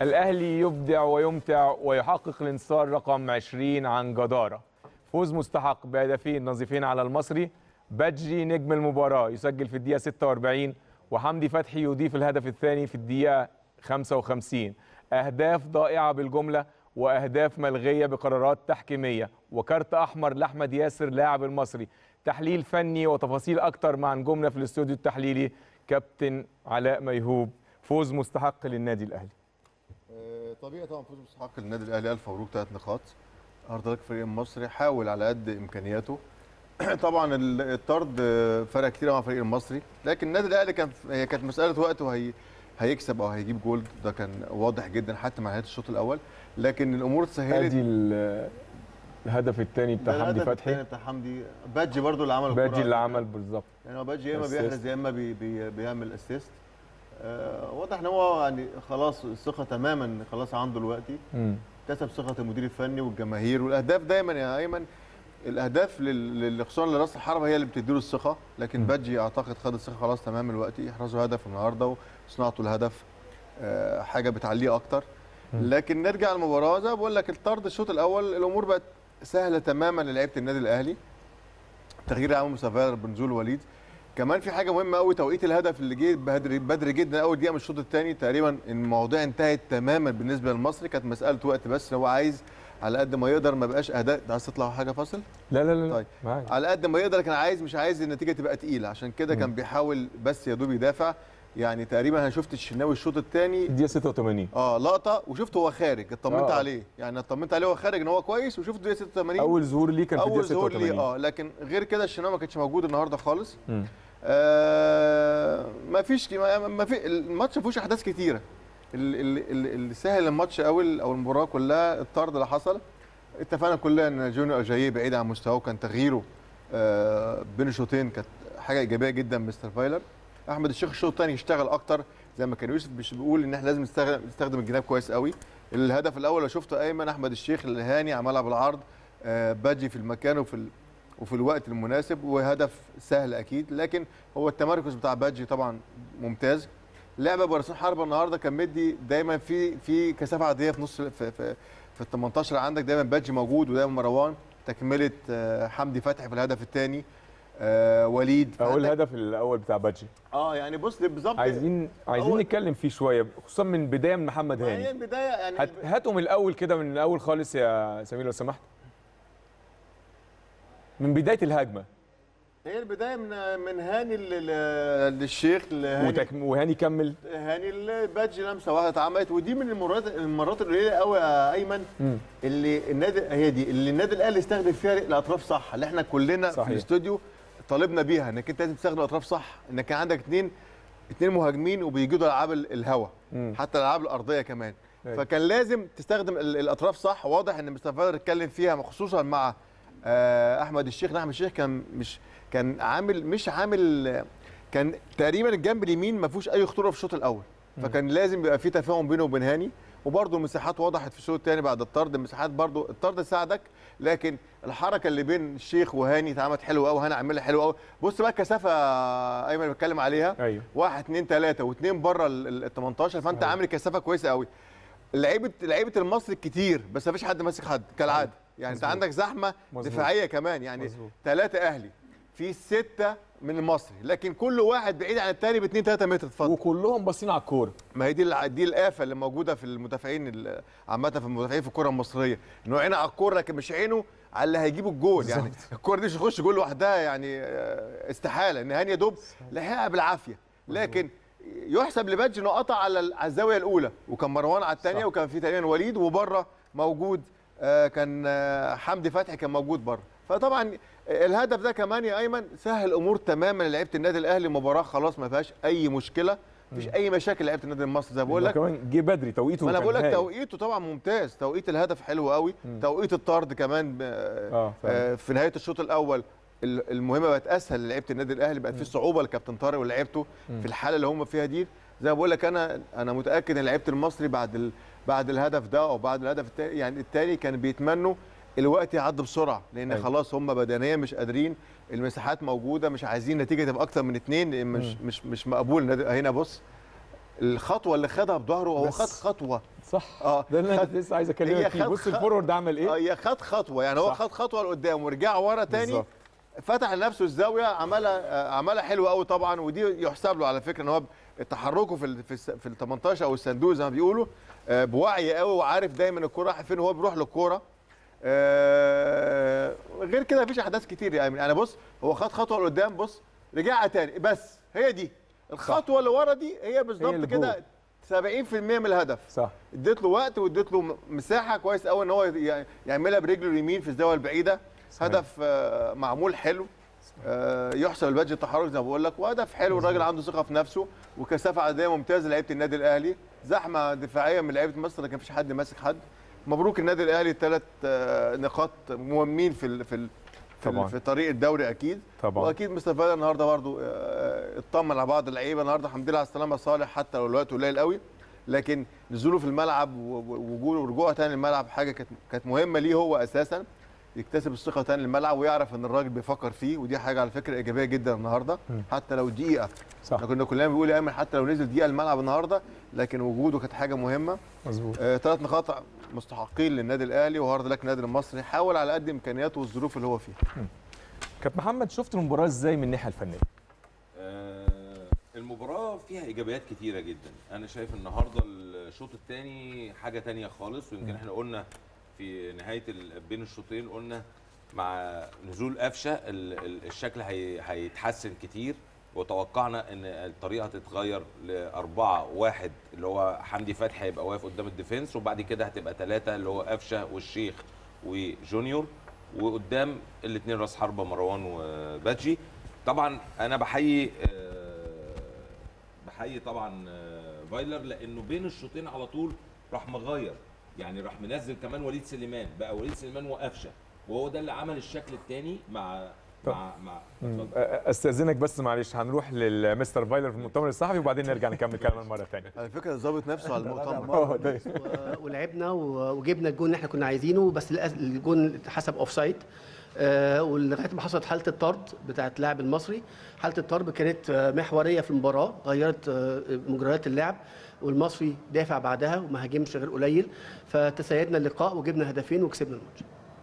الأهلي يبدع ويمتع ويحقق الانتصار رقم 20 عن جدارة فوز مستحق بهدفين نظيفين على المصري بجري نجم المباراة يسجل في الدقيقة 46 وحمدي فتحي يضيف الهدف الثاني في الدقيقة 55 أهداف ضائعة بالجملة وأهداف ملغية بقرارات تحكيمية وكارت أحمر لأحمد ياسر لاعب المصري تحليل فني وتفاصيل أكتر مع نجومنا في الاستوديو التحليلي كابتن علاء ميهوب فوز مستحق للنادي الأهلي آه، طبيعي طبعا فوز مستحق للنادي الاهلي الف مبروك ثلاث نقاط هارد لك الفريق المصري حاول على قد امكانياته طبعا ال- الطرد آه، فرق كتير مع الفريق المصري لكن النادي الاهلي كان هي كانت مساله وقت وهي هيكسب او هيجيب جول ده كان واضح جدا حتى مع نهايه الشوط الاول لكن الامور اتسهلت ادي ال- الهدف الثاني بتاع ده حمدي الهدف فتحي التاني بتاع حمدي بادجي برضو اللي عمل باجي الكرة. اللي عمل بالظبط يعني هو بادجي يا اما assist. بيحرز يا اما بي بي بيعمل اسيست آه واضح ان هو يعني خلاص الثقه تماما خلاص عنده دلوقتي مم. كسب ثقه المدير الفني والجماهير والاهداف دايما يا ايمن الاهداف لل- لل- خصوصا لراس الحربه هي اللي بتديله الثقه لكن م. بادجي اعتقد خد الثقه خلاص تمام الوقت يحرزوا هدف النهارده وصناعته الهدف آه، حاجه بتعليه اكتر م. لكن نرجع للمباراه زي ما بقول لك الطرد الشوط الاول الامور بقت سهله تماما للعيبه النادي الاهلي تغيير عامل مسافر بنزول وليد كمان في حاجه مهمه قوي توقيت الهدف اللي جه بدري بدري جدا اول دقيقه من الشوط الثاني تقريبا المواضيع انتهت تماما بالنسبه للمصري كانت مساله وقت بس هو عايز على قد ما يقدر ما بقاش اهداف ده عايز تطلع حاجه فاصل لا لا لا لا طيب. معاك. على قد ما يقدر كان عايز مش عايز النتيجه تبقى تقيله عشان كده كان مم. بيحاول بس يا دوب يدافع يعني تقريبا انا شفت الشناوي الشوط الثاني الدقيقه 86 اه لقطه وشفته هو خارج اطمنت آه. عليه يعني اطمنت عليه وهو خارج ان هو كويس وشفته دقيقه 86 اول ظهور ليه كان في اول الدقيقه ظهور ليه 86 اه لكن غير كده الشناوي ما كانش موجود النهارده خالص مم. آه ما فيش ما ما في الماتش ما فيهوش احداث كتيره ال- ال- ال- اللي سهل الماتش قوي او المباراه كلها الطرد اللي حصل اتفقنا كلنا ان جونيور اجاييه بعيد عن مستواه كان تغييره آه بين الشوطين كانت حاجه ايجابيه جدا مستر فايلر احمد الشيخ الشوط الثاني يشتغل اكتر زي ما كان يوسف مش بيقول ان احنا لازم نستخدم نستخدم الجناب كويس قوي الهدف الاول اللي شفته ايمن احمد الشيخ الهاني عملها بالعرض آه باجي في المكان وفي ال... وفي الوقت المناسب وهدف سهل اكيد لكن هو التمركز بتاع باجي طبعا ممتاز لعبه براسين حربه النهارده كان مدي دايما في في كثافه عاديه في نص في في, في ال 18 عندك دايما باجي موجود ودايما مروان تكمله آه، حمدي فتحي في الهدف الثاني آه وليد اقول فعندك- الهدف الاول بتاع بادجي اه يعني بص بالظبط عايزين عايزين أول- نتكلم فيه شويه خصوصا من بدايه من محمد ما هي هاني البدايه يعني هات هاتوا من الاول كده من الاول خالص يا سمير لو سمحت من بدايه الهجمه هي البدايه من من هاني لل- لل- للشيخ لهاني وتكم... وهاني كمل هاني البادج لمسه واحده اتعملت ودي من المرات المرات القليله قوي يا ايمن مم. اللي النادي هي دي اللي النادي الاهلي استخدم فيها الاطراف صح اللي احنا كلنا صحيح. في الاستوديو طالبنا بيها انك انت لازم تستخدم الاطراف صح انك كان عندك اثنين اثنين مهاجمين وبيجيدوا العاب ال- الهوا مم. حتى الالعاب الارضيه كمان أيوة. فكان لازم تستخدم ال- الاطراف صح واضح ان مستر فادر اتكلم فيها خصوصا مع آه، احمد الشيخ إن احمد الشيخ كان مش كان عامل مش عامل كان تقريبا الجنب اليمين ما فيهوش اي خطوره في الشوط الاول فكان لازم يبقى في تفاهم بينه وبين هاني وبرده المساحات وضحت في الشوط الثاني بعد الطرد المساحات برده الطرد ساعدك لكن الحركه اللي بين الشيخ وهاني اتعملت حلوه قوي هاني عاملها حلوه قوي بص بقى الكثافه ايمن بتكلم عليها ايوه واحد اثنين ثلاثه واثنين بره ال 18 فانت صحيح. عامل كثافه كويسه قوي لعيبه لعيبه المصري كتير بس ما فيش حد ماسك حد كالعاده يعني انت مظبوط. عندك زحمه مظبوط. دفاعيه كمان يعني مظبوط. ثلاثه اهلي في سته من المصري لكن كل واحد بعيد عن الثاني ب 2 3 متر اتفضل وكلهم باصين على الكوره ما هي دي الع- دي الافه اللي موجوده في المدافعين ال- عامه في المدافعين في الكره المصريه انه عينه على الكوره لكن مش عينه على اللي هيجيب الجول يعني الكوره دي مش هتخش جول لوحدها يعني آه، استحاله ان هاني يا دوب لحقها بالعافيه لكن يحسب لبادج انه قطع على ال- على الزاويه الاولى وكان مروان على الثانيه صح. وكان في تقريبا وليد وبره موجود آه، كان آه، حمدي فتحي كان موجود بره فطبعا الهدف ده كمان يا ايمن سهل امور تماما لعيبه النادي الاهلي مباراه خلاص ما فيهاش اي مشكله مفيش اي مشاكل لعيبه النادي المصري زي ما بقول لك كمان جه بدري توقيته ما انا كان بقول لك هايل. توقيته طبعا ممتاز توقيت الهدف حلو قوي مم. توقيت الطرد كمان آه، اه فعلا. آه، في نهايه الشوط الاول ال- المهمه بقت اسهل للعيبه النادي الاهلي بقت في صعوبه لكابتن طارق ولعيبته مم. في الحاله اللي هم فيها دي زي ما بقول لك انا انا متاكد ان لعيبه المصري بعد ال... بعد الهدف ده او بعد الهدف التاني يعني الثاني كانوا بيتمنوا الوقت يعدي بسرعه لان أيوة. خلاص هم بدنيا مش قادرين المساحات موجوده مش عايزين نتيجه تبقى اكتر من اثنين مش مم. مش مش مقبول النادي- هنا بص الخطوه اللي خدها بظهره هو بس. خد خطوه صح اه ده اللي انا خد- كنت لسه عايز هي اكلمك فيه خد- بص خد- الفورورد عمل اه ايه هي خد خطوه يعني هو صح. خد خطوه لقدام ورجع ورا تاني بالظبط. فتح لنفسه الزاويه عملها آه، عملها حلو قوي طبعا ودي يحسب له على فكره ان هو تحركه في ال في, الس- في ال 18 او الصندوق زي ما بيقولوا آه، بوعي قوي وعارف دايما الكوره رايحه فين وهو بيروح للكوره آه، غير كده مفيش احداث كتير يعني يعني بص هو خد خطوه لقدام بص رجعها تاني بس هي دي الخطوه اللي ورا دي هي بالظبط الجول. كده 70% من الهدف صح اديت له وقت واديت له م- مساحه كويس قوي ان هو ي- يعملها برجله اليمين في الزاويه البعيده صحيح. هدف آه، معمول حلو آه، يحسب البادج التحرك زي ما بقول لك وهدف حلو الراجل عنده ثقه في نفسه وكثافه عدديه ممتازه لعيبه النادي الاهلي زحمه دفاعيه من لعيبه مصر لكن مفيش حد ماسك حد مبروك النادي الاهلي ثلاث نقاط مهمين في ال في ال في, طبعاً. ال في طريق الدوري اكيد طبعا واكيد مستر فايلر النهارده برضو آه، اطمن على بعض اللعيبه النهارده الحمد لله على السلامه صالح حتى لو الوقت قليل قوي لكن نزوله في الملعب و- و- ووجوده ورجوعه تاني للملعب حاجه كانت كانت مهمه ليه هو اساسا يكتسب الثقه تاني للملعب ويعرف ان الراجل بيفكر فيه ودي حاجه على فكره ايجابيه جدا النهارده م. حتى لو دقيقه صح احنا كنا كلنا بنقول يا ايمن حتى لو نزل دقيقه الملعب النهارده لكن وجوده كانت حاجه مهمه مظبوط آه، ثلاث نقاط مستحقين للنادي الاهلي وهارد لك النادي المصري حاول على قد امكانياته والظروف اللي هو فيها كابتن محمد شفت المباراه ازاي من الناحيه الفنيه آه، المباراة فيها إيجابيات كتيرة جدا أنا شايف النهاردة الشوط الثاني حاجة تانية خالص ويمكن احنا قلنا في نهاية ال- بين الشوطين قلنا مع نزول قفشة ال- ال- الشكل هي- هيتحسن كتير وتوقعنا ان الطريقه هتتغير لأربعة واحد اللي هو حمدي فتحي هيبقى واقف قدام الديفنس وبعد كده هتبقى ثلاثة اللي هو قفشه والشيخ وجونيور وقدام الاثنين راس حربة مروان وباتجي طبعا انا بحيي آه، بحيي طبعا آه، فايلر لانه بين الشوطين على طول راح مغير يعني راح منزل كمان وليد سليمان بقى وليد سليمان وقفشه وهو ده اللي عمل الشكل الثاني مع مع مع اتفضل. استاذنك بس معلش هنروح للمستر فايلر في المؤتمر الصحفي وبعدين نرجع نكمل كلامنا مره ثانيه على فكره ظابط نفسه على المؤتمر اه ده و- ولعبنا و- وجبنا الجون اللي احنا كنا عايزينه بس للأس- الجون اتحسب اوف سايد آه، ولغايه ما حصلت حاله الطرد بتاعه اللاعب المصري حاله الطرد كانت آه، محوريه في المباراه غيرت آه، مجريات اللعب والمصري دافع بعدها وما هاجمش غير قليل فتسيدنا اللقاء وجبنا هدفين وكسبنا الماتش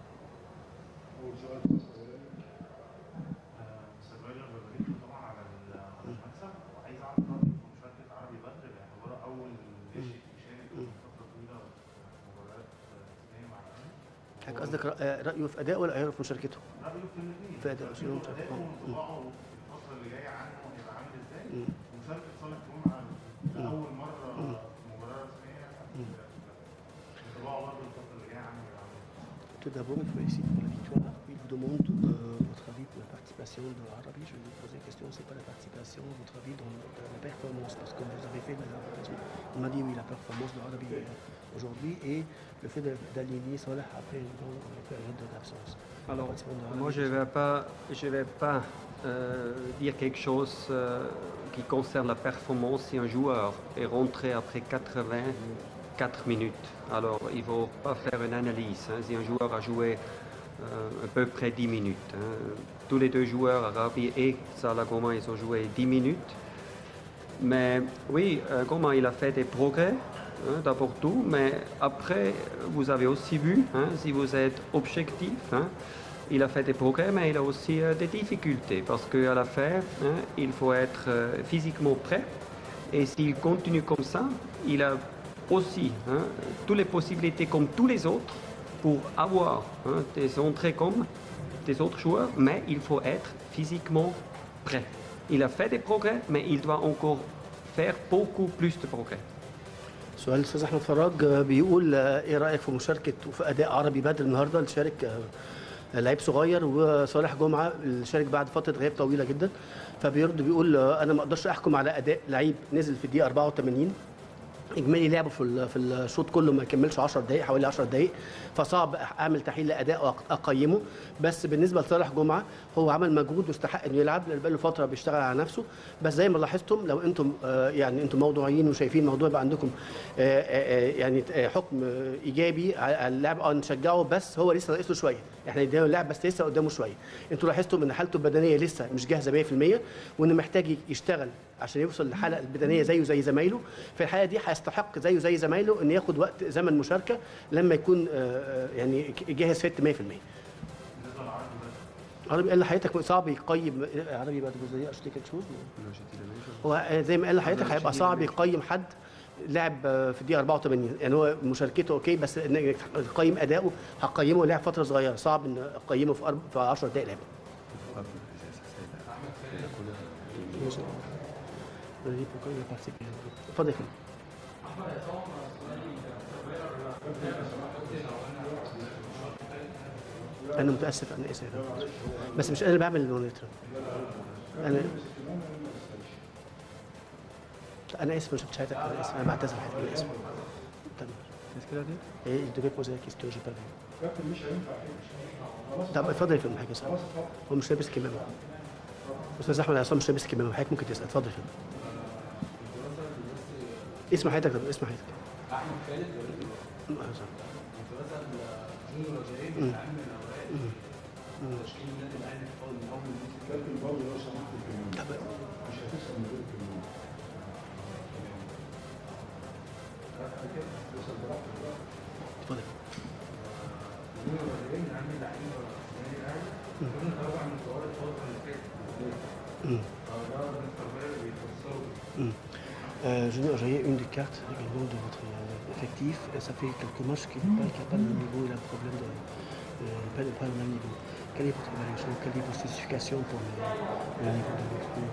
سيرفايفر ببارك طبعا على ال- على المكسب وعايز اعرف رايك في مشاركه عربي بدر باعتباره اول ناشئ يشارك من فتره طويله في مباريات رسميه مع الاهلي حضرتك قصدك رأ- آه، رايه في اداء ولا رايه في مشاركته؟ رايه في الاثنين في أداء عشان يوم اداؤه مم. وانطباعه في الفتره اللي جايه عنه هيبقى عامل ازاي مم. ومشاركه صالح جون على لاول مره في مباراه رسميه انطباعه برضه الفتره اللي جايه عنه هيبقى عامل ازاي Tout d'abord, il félicite pour la victoire. Il vous demande euh, votre avis pour la participation de Arabi. Je vais vous poser la question, c'est pas la participation, votre avis dans, dans la performance, parce que vous avez fait la remplacement. Il m'a dit oui, la performance de Arabi euh, aujourd'hui et le fait de- d'aligner Salah après une grande période d'absence. Alors, La participation de Arabi, moi, je ne vais pas, je vais pas euh, dire quelque chose euh, qui concerne la performance si un joueur est rentré après 84 minutes. Alors, il ne faut pas faire une analyse. hein, si un joueur a joué euh, à peu près 10 minutes. hein. Tous les deux joueurs, Arabi et Salah Goma, ils ont joué 10 minutes. Mais oui, euh, Goma, il a fait des progrès, hein, d'abord tout, mais après, vous avez aussi vu, hein, si vous êtes objectif, hein, il a fait des progrès, mais il a aussi euh, des difficultés, parce qu'à la fin, hein, il faut être euh, physiquement prêt, et s'il continue comme ça, il a aussi hein, toutes les possibilités comme tous les autres pour avoir hein, des entrées comme des autres joueurs, mais il faut être physiquement prêt. Il a fait des progrès, mais il doit encore faire beaucoup plus de progrès. سؤال الاستاذ احمد فراج آه، بيقول آه، ايه رايك في مشاركه وفي اداء عربي بدر النهارده اللي شارك آه، لعيب صغير وصالح جمعه اللي شارك بعد فتره غياب طويله جدا فبيرد بيقول آه، انا ما اقدرش احكم على اداء لعيب نزل في الدقيقه 84 اجمالي لعبه في ال- في الشوط كله ما يكملش 10 دقائق حوالي 10 دقائق فصعب اعمل تحليل لاداء واقيمه بس بالنسبه لصالح جمعه هو عمل مجهود واستحق انه يلعب لان بقاله فتره بيشتغل على نفسه بس زي ما لاحظتم لو انتم آه، يعني انتم موضوعيين وشايفين الموضوع يبقى عندكم آه، آه، آه، يعني آه، حكم آه، ايجابي على على اللاعب اه نشجعه بس هو لسه ناقص له شويه احنا ادينا اللاعب بس لسه قدامه شويه انتوا لاحظتم ان حالته البدنيه لسه مش جاهزه 100% وان محتاج يشتغل عشان يوصل للحلقه البدنيه زيه زي زمايله في الحاله دي هيستحق زيه زي زمايله ان ياخد وقت زمن مشاركه لما يكون آه، آه، يعني جاهز فت 100% بالنسبه للعربي بس عربي قال لحضرتك صعب يقيم عربي بعد جزئيه اشتكي شوز هو زي ما قال لحضرتك هيبقى صعب يقيم حد لعب في الدقيقه 84 يعني هو مشاركته اوكي بس انك تقيم اداؤه هقيمه لعب فتره صغيره صعب ان اقيمه في أرب- في 10 دقائق لعب اتفضل يا فندم انا متاسف انا اسف يا فندم. بس مش انا اللي بعمل المونيتور انا انا اسف ما شفتش حياتك انا اسف انا بعتذر حياتك انا اسف تمام ايه il devait poser la question j'ai pas vu طب اتفضل يا فندم حاجه صح هو مش لابس كمامه استاذ احمد عصام مش لابس كمامه حضرتك ممكن تسال اتفضل يا فندم اسم حضرتك طب اسم حضرتك احمد خالد اتفضل Euh, je n'aurais une des cartes également de votre euh, effectif. Et ça fait quelques matchs qu'il n'est pas, qu'il n'a pas le même niveau, il a un problème de. euh, pas, pas le même niveau. Quelle est votre évaluation Quelle est votre spécification pour le, le niveau de votre joueur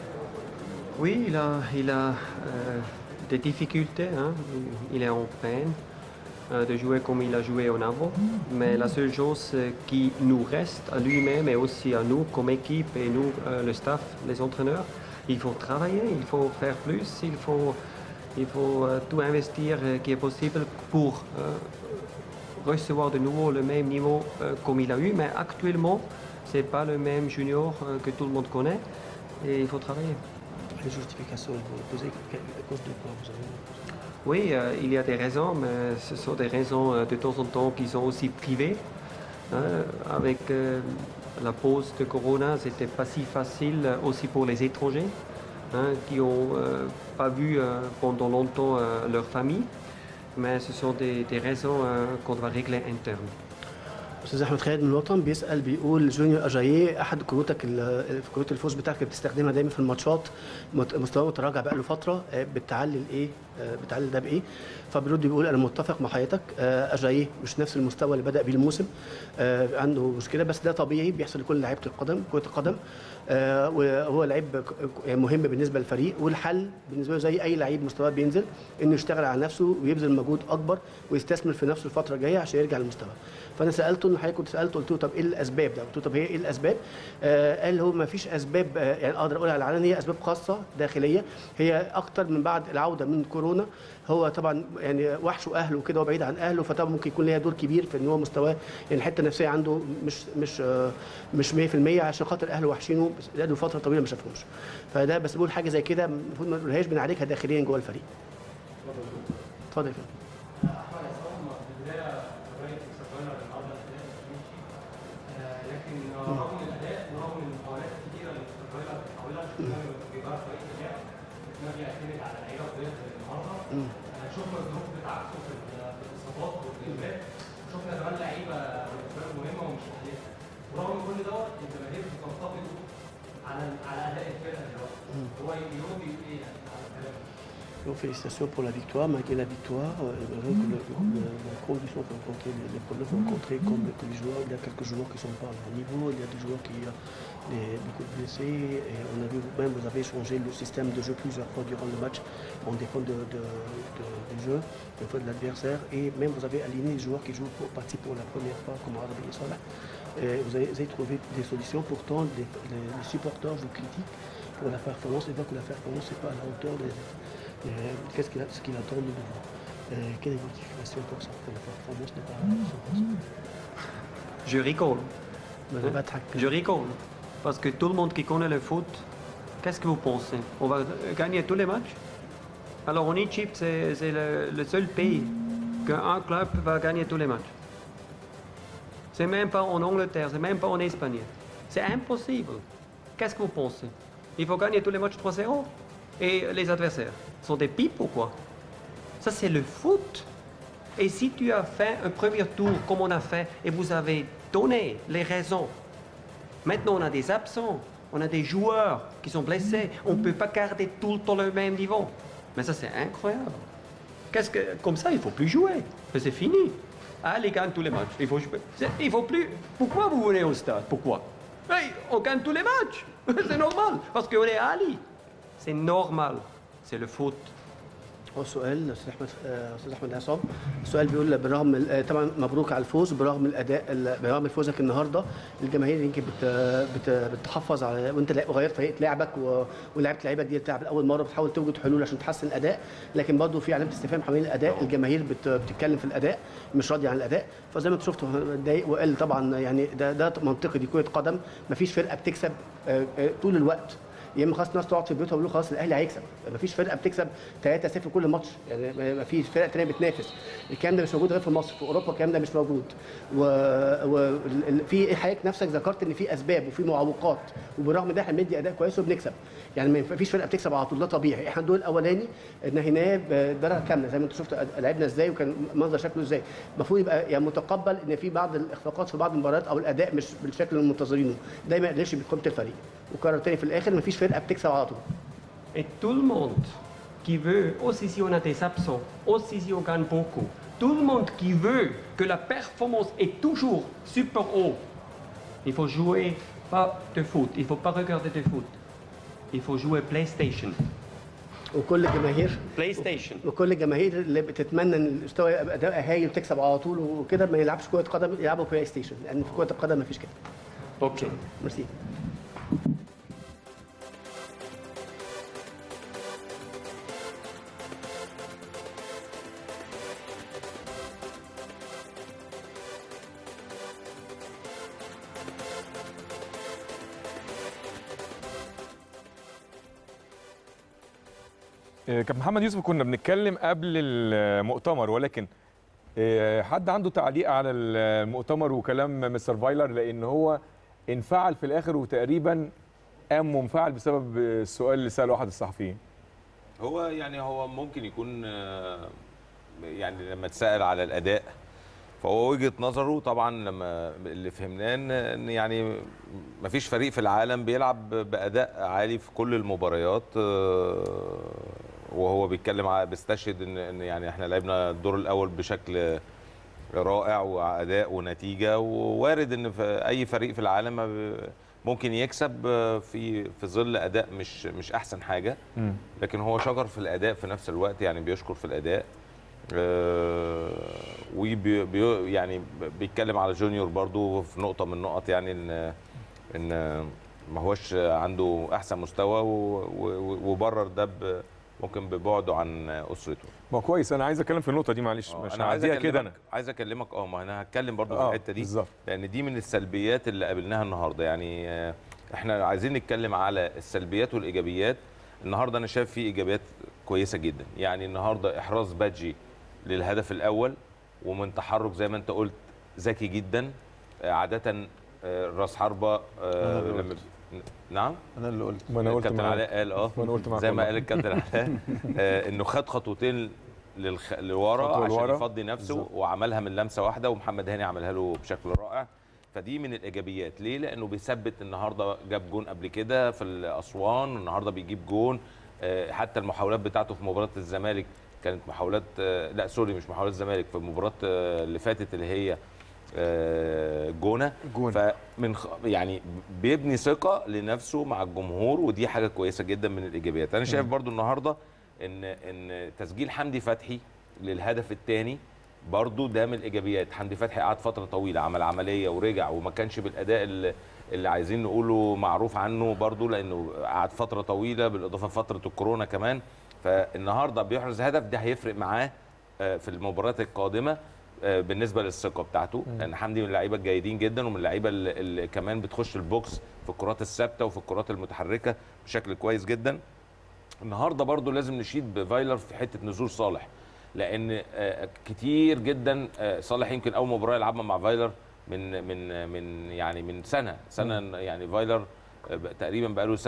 Oui, il a, il a euh, des difficultés. hein. Il est en peine euh, de jouer comme il a joué en avant. Mais la seule chose euh, qui nous reste à lui-même et aussi à nous comme équipe et nous, euh, le staff, les entraîneurs, il faut travailler, il faut faire plus, il faut, il faut euh, tout investir euh, qui est possible pour euh, recevoir de nouveau le même niveau euh, comme il a eu. Mais actuellement, ce n'est pas le même junior euh, que tout le monde connaît et il faut travailler. Les justifications, vous posez à cause de quoi vous avez Oui, euh, il y a des raisons, mais ce sont des raisons euh, de temps en temps qui sont aussi privées. hein. avec euh, la pause de Corona, c'était pas si facile euh, aussi pour les étrangers hein, qui n'ont pas vu euh, pendant longtemps euh, leur famille. Mais ce sont des, des raisons euh, qu'on doit régler internes. استاذ احمد خالد من الوطن بيسال بيقول جونيور اجاييه احد كروتك ال- كروت الفوز بتاعك اللي بتستخدمها دايما في الماتشات مت- مستواه متراجع بقاله فتره آه، بتعلل ايه آه، بتعلل ده بايه فبيرد بيقول انا متفق مع حضرتك آه، اجاييه مش نفس المستوى اللي بدا بيه الموسم آه، عنده مشكله بس ده طبيعي بيحصل لكل لعيبه القدم كره القدم آه، وهو لعيب ك- ك- مهم بالنسبه للفريق والحل بالنسبه له زي اي لعيب مستواه بينزل انه يشتغل على نفسه ويبذل مجهود اكبر ويستثمر في نفسه الفتره الجايه عشان يرجع للمستوى فانا سالته ان حضرتك كنت سالته قلت له طب ايه الاسباب ده قلت له طب هي ايه الاسباب آه قال هو ما فيش اسباب آه يعني اقدر اقولها على العلن هي اسباب خاصه داخليه هي اكتر من بعد العوده من كورونا هو طبعا يعني وحشه اهله وكده وبعيد عن اهله فطبعا ممكن يكون ليها دور كبير في ان هو مستواه يعني الحته النفسيه عنده مش مش آه مش 100% عشان خاطر اهله وحشينه بس بقاله فتره طويله ما شافهمش فده بس بقول حاجه زي كده المفروض ما نقولهاش بنعالجها داخليا جوه الفريق اتفضل يا فندم لكن رغم الاداء ورغم المحاولات الكثيره اللي الراجل بتحاولها شفنا بيدرب فريق اللعب ما بيعتمد على لعيبه طويله زي النهارده شفنا الظروف بتاعته في ال- في الاصابات والغيابات شفنا كمان لعيبه بالنسبه له مهمه ومش محليه ورغم كل دوت الجماهير بتنتقده على على اداء الفرقه دلوقتي هو يوم ايه يعني على الكلام ده؟ Donc, félicitations pour la victoire. Malgré la victoire, euh, malgré que le- le- les conditions que rencontrées, les, les problèmes rencontrés, comme que les joueurs, il y a quelques joueurs qui ne sont pas à leur niveau, il y a des joueurs qui ont des, beaucoup de blessés. Et on a vu même, vous avez changé le système de jeu plusieurs fois durant le match. On dépend de, de- de- du jeu, des fois de l'adversaire. Et même vous avez aligné les joueurs qui jouent pour partie pour la première fois, comme Arabi et Salah. Et vous avez, vous avez trouvé des solutions. Pourtant, les, les- les supporters vous critiquent pour la performance. Ils voient que la performance n'est pas à la hauteur des, euh, Qu'est-ce qu'il a- ce qu'il attend de nous Euh, Quelle est votre explication pour ça Que la performance n'est pas à 100% Je rigole. Mais le battre à- Je rigole. Parce que tout le monde qui connaît le foot, qu'est-ce que vous pensez On va gagner tous les matchs Alors en Égypte, c'est c'est le, le seul pays qu'un club va gagner tous les matchs. C'est même pas en Angleterre, c'est même pas en Espagne. C'est impossible. Qu'est-ce que vous pensez Il faut gagner tous les matchs 3-0 et les adversaires sont des pipes ou quoi Ça, c'est le foot. Et si tu as fait un premier tour comme on a fait et vous avez donné les raisons, maintenant on a des absents, on a des joueurs qui sont blessés, on ne peut pas garder tout le temps le même niveau. Mais ça, c'est incroyable. Qu'est-ce que, comme ça, il ne faut plus jouer. Mais C'est fini. Allez, gagne tous les matchs. Il faut, jouer. C'est- il faut plus. Pourquoi vous venez au stade Pourquoi Hey, On gagne tous les matchs. c'est normal. Parce qu'on est à Ali. C'est normal. C'est le foot. هو سؤال استاذ احمد آه، استاذ احمد عصام السؤال بيقول برغم ال- آه، طبعا مبروك على الفوز برغم الاداء ال- برغم فوزك النهارده الجماهير يمكن بت بت بتحفظ على وانت لا- غيرت طريقه لعبك و- ولعبت لعيبك دي بتلعب لاول مره بتحاول توجد حلول عشان تحسن الاداء لكن برضه في علامه استفهام حوالين الاداء الجماهير بت بتتكلم في الاداء مش راضيه عن الاداء فزي ما انت شفت هو اتضايق وقال طبعا يعني ده ده منطقي دي كره قدم مفيش فرقه بتكسب آه، آه، طول الوقت يا اما خلاص الناس تقعد في بيوتها ويقولوا خلاص الاهلي هيكسب مفيش فرقه بتكسب 3 0 كل ماتش يعني ما- ما فيش فرق تانيه بتنافس الكلام ده مش موجود غير في مصر في اوروبا الكلام ده مش موجود و... و... ال- في حضرتك نفسك ذكرت ان في اسباب وفي معوقات وبرغم ده احنا بندي اداء كويس وبنكسب يعني ما فيش فرقه بتكسب على طول ده طبيعي احنا الدور الاولاني نهيناه بدرجه كامله زي ما انت شفت لعبنا ازاي وكان منظر شكله ازاي المفروض يبقى يعني متقبل ان في بعض الاخفاقات في بعض المباريات او الاداء مش بالشكل اللي منتظرينه ده ما يقللش بقيمه الفريق وكرر تاني في الاخر مفيش فرقه بتكسب على طول Et tout le monde qui veut, aussi si on a des absents, aussi si on gagne beaucoup, tout le monde qui veut que la performance est toujours super haut, il faut jouer pas de foot, il faut pas regarder de foot, il faut jouer PlayStation. وكل الجماهير PlayStation. وكل الجماهير اللي بتتمنى ان المستوى يبقى اداء هايل وتكسب على طول وكده ما يلعبش كره قدم يلعبوا بلاي ستيشن لان في كره القدم مفيش كده Ok. ميرسي آه، كابتن محمد يوسف كنا بنتكلم قبل المؤتمر ولكن آه، حد عنده تعليق على المؤتمر وكلام مستر فايلر لان هو انفعل في الاخر وتقريبا قام منفعل بسبب السؤال اللي ساله احد الصحفيين هو يعني هو ممكن يكون آه، يعني لما اتسال على الاداء فهو وجهه نظره طبعا لما اللي فهمناه ان إن يعني ما فيش فريق في العالم بيلعب باداء عالي في كل المباريات آه، وهو بيتكلم على بيستشهد ان ان يعني احنا لعبنا الدور الاول بشكل رائع واداء ونتيجه ووارد ان في اي فريق في العالم ما بي- ممكن يكسب في في ظل اداء مش مش احسن حاجه لكن هو شكر في الاداء في نفس الوقت يعني بيشكر في الاداء آه، وبي بي يعني بيتكلم على جونيور برضو في نقطه من النقط يعني ان ان ما هوش عنده احسن مستوى و- و- وبرر ده ب- ممكن ببعده عن اسرته ما هو كويس انا عايز اتكلم في النقطه دي معلش آه، مش انا عايز هعديها كده اكلمك انا عايز اكلمك اه ما انا هتكلم برضو آه، في الحته دي بالظبط. لان دي من السلبيات اللي قابلناها النهارده يعني آه، احنا عايزين نتكلم على السلبيات والايجابيات النهارده انا شايف في ايجابيات كويسه جدا يعني النهارده احراز بادجي للهدف الاول ومن تحرك زي ما انت قلت ذكي جدا آه، عاده آه، راس حربه أنا آه، اللي لما نعم انا اللي قلت ما انا قلت الكابتن معاك. علاء قال اه ما أنا قلت معاك زي ما والله. قال الكابتن علاء آه، انه خد خطوتين للخ... لورا خطوة عشان لورا. يفضي نفسه بالظبط. وعملها من لمسه واحده ومحمد هاني عملها له بشكل رائع فدي من الايجابيات ليه لانه بيثبت النهارده جاب جون قبل كده في الاسوان النهارده بيجيب جون آه، حتى المحاولات بتاعته في مباراه الزمالك كانت محاولات آه، لا سوري مش محاولات الزمالك في المباراه آه، اللي فاتت اللي هي آه، جونه جون. فمن خ... يعني بيبني ثقه لنفسه مع الجمهور ودي حاجه كويسه جدا من الايجابيات انا شايف برضو النهارده ان ان تسجيل حمدي فتحي للهدف الثاني برضو ده من الايجابيات حمدي فتحي قعد فتره طويله عمل عمليه ورجع وما كانش بالاداء اللي, اللي عايزين نقوله معروف عنه برضو لانه قعد فتره طويله بالاضافه لفتره الكورونا كمان فالنهارده بيحرز هدف ده هيفرق معاه آه، في المباريات القادمه آه، بالنسبه للثقه بتاعته لان حمدي من اللعيبه الجيدين جدا ومن اللعيبه اللي, اللي كمان بتخش البوكس في الكرات الثابته وفي الكرات المتحركه بشكل كويس جدا النهارده برضو لازم نشيد بفايلر في حته نزول صالح لان آه، كتير جدا آه، صالح يمكن اول مباراه يلعبها مع فايلر من من من يعني من سنه سنه يعني فايلر آه، بقى- تقريبا بقاله سنه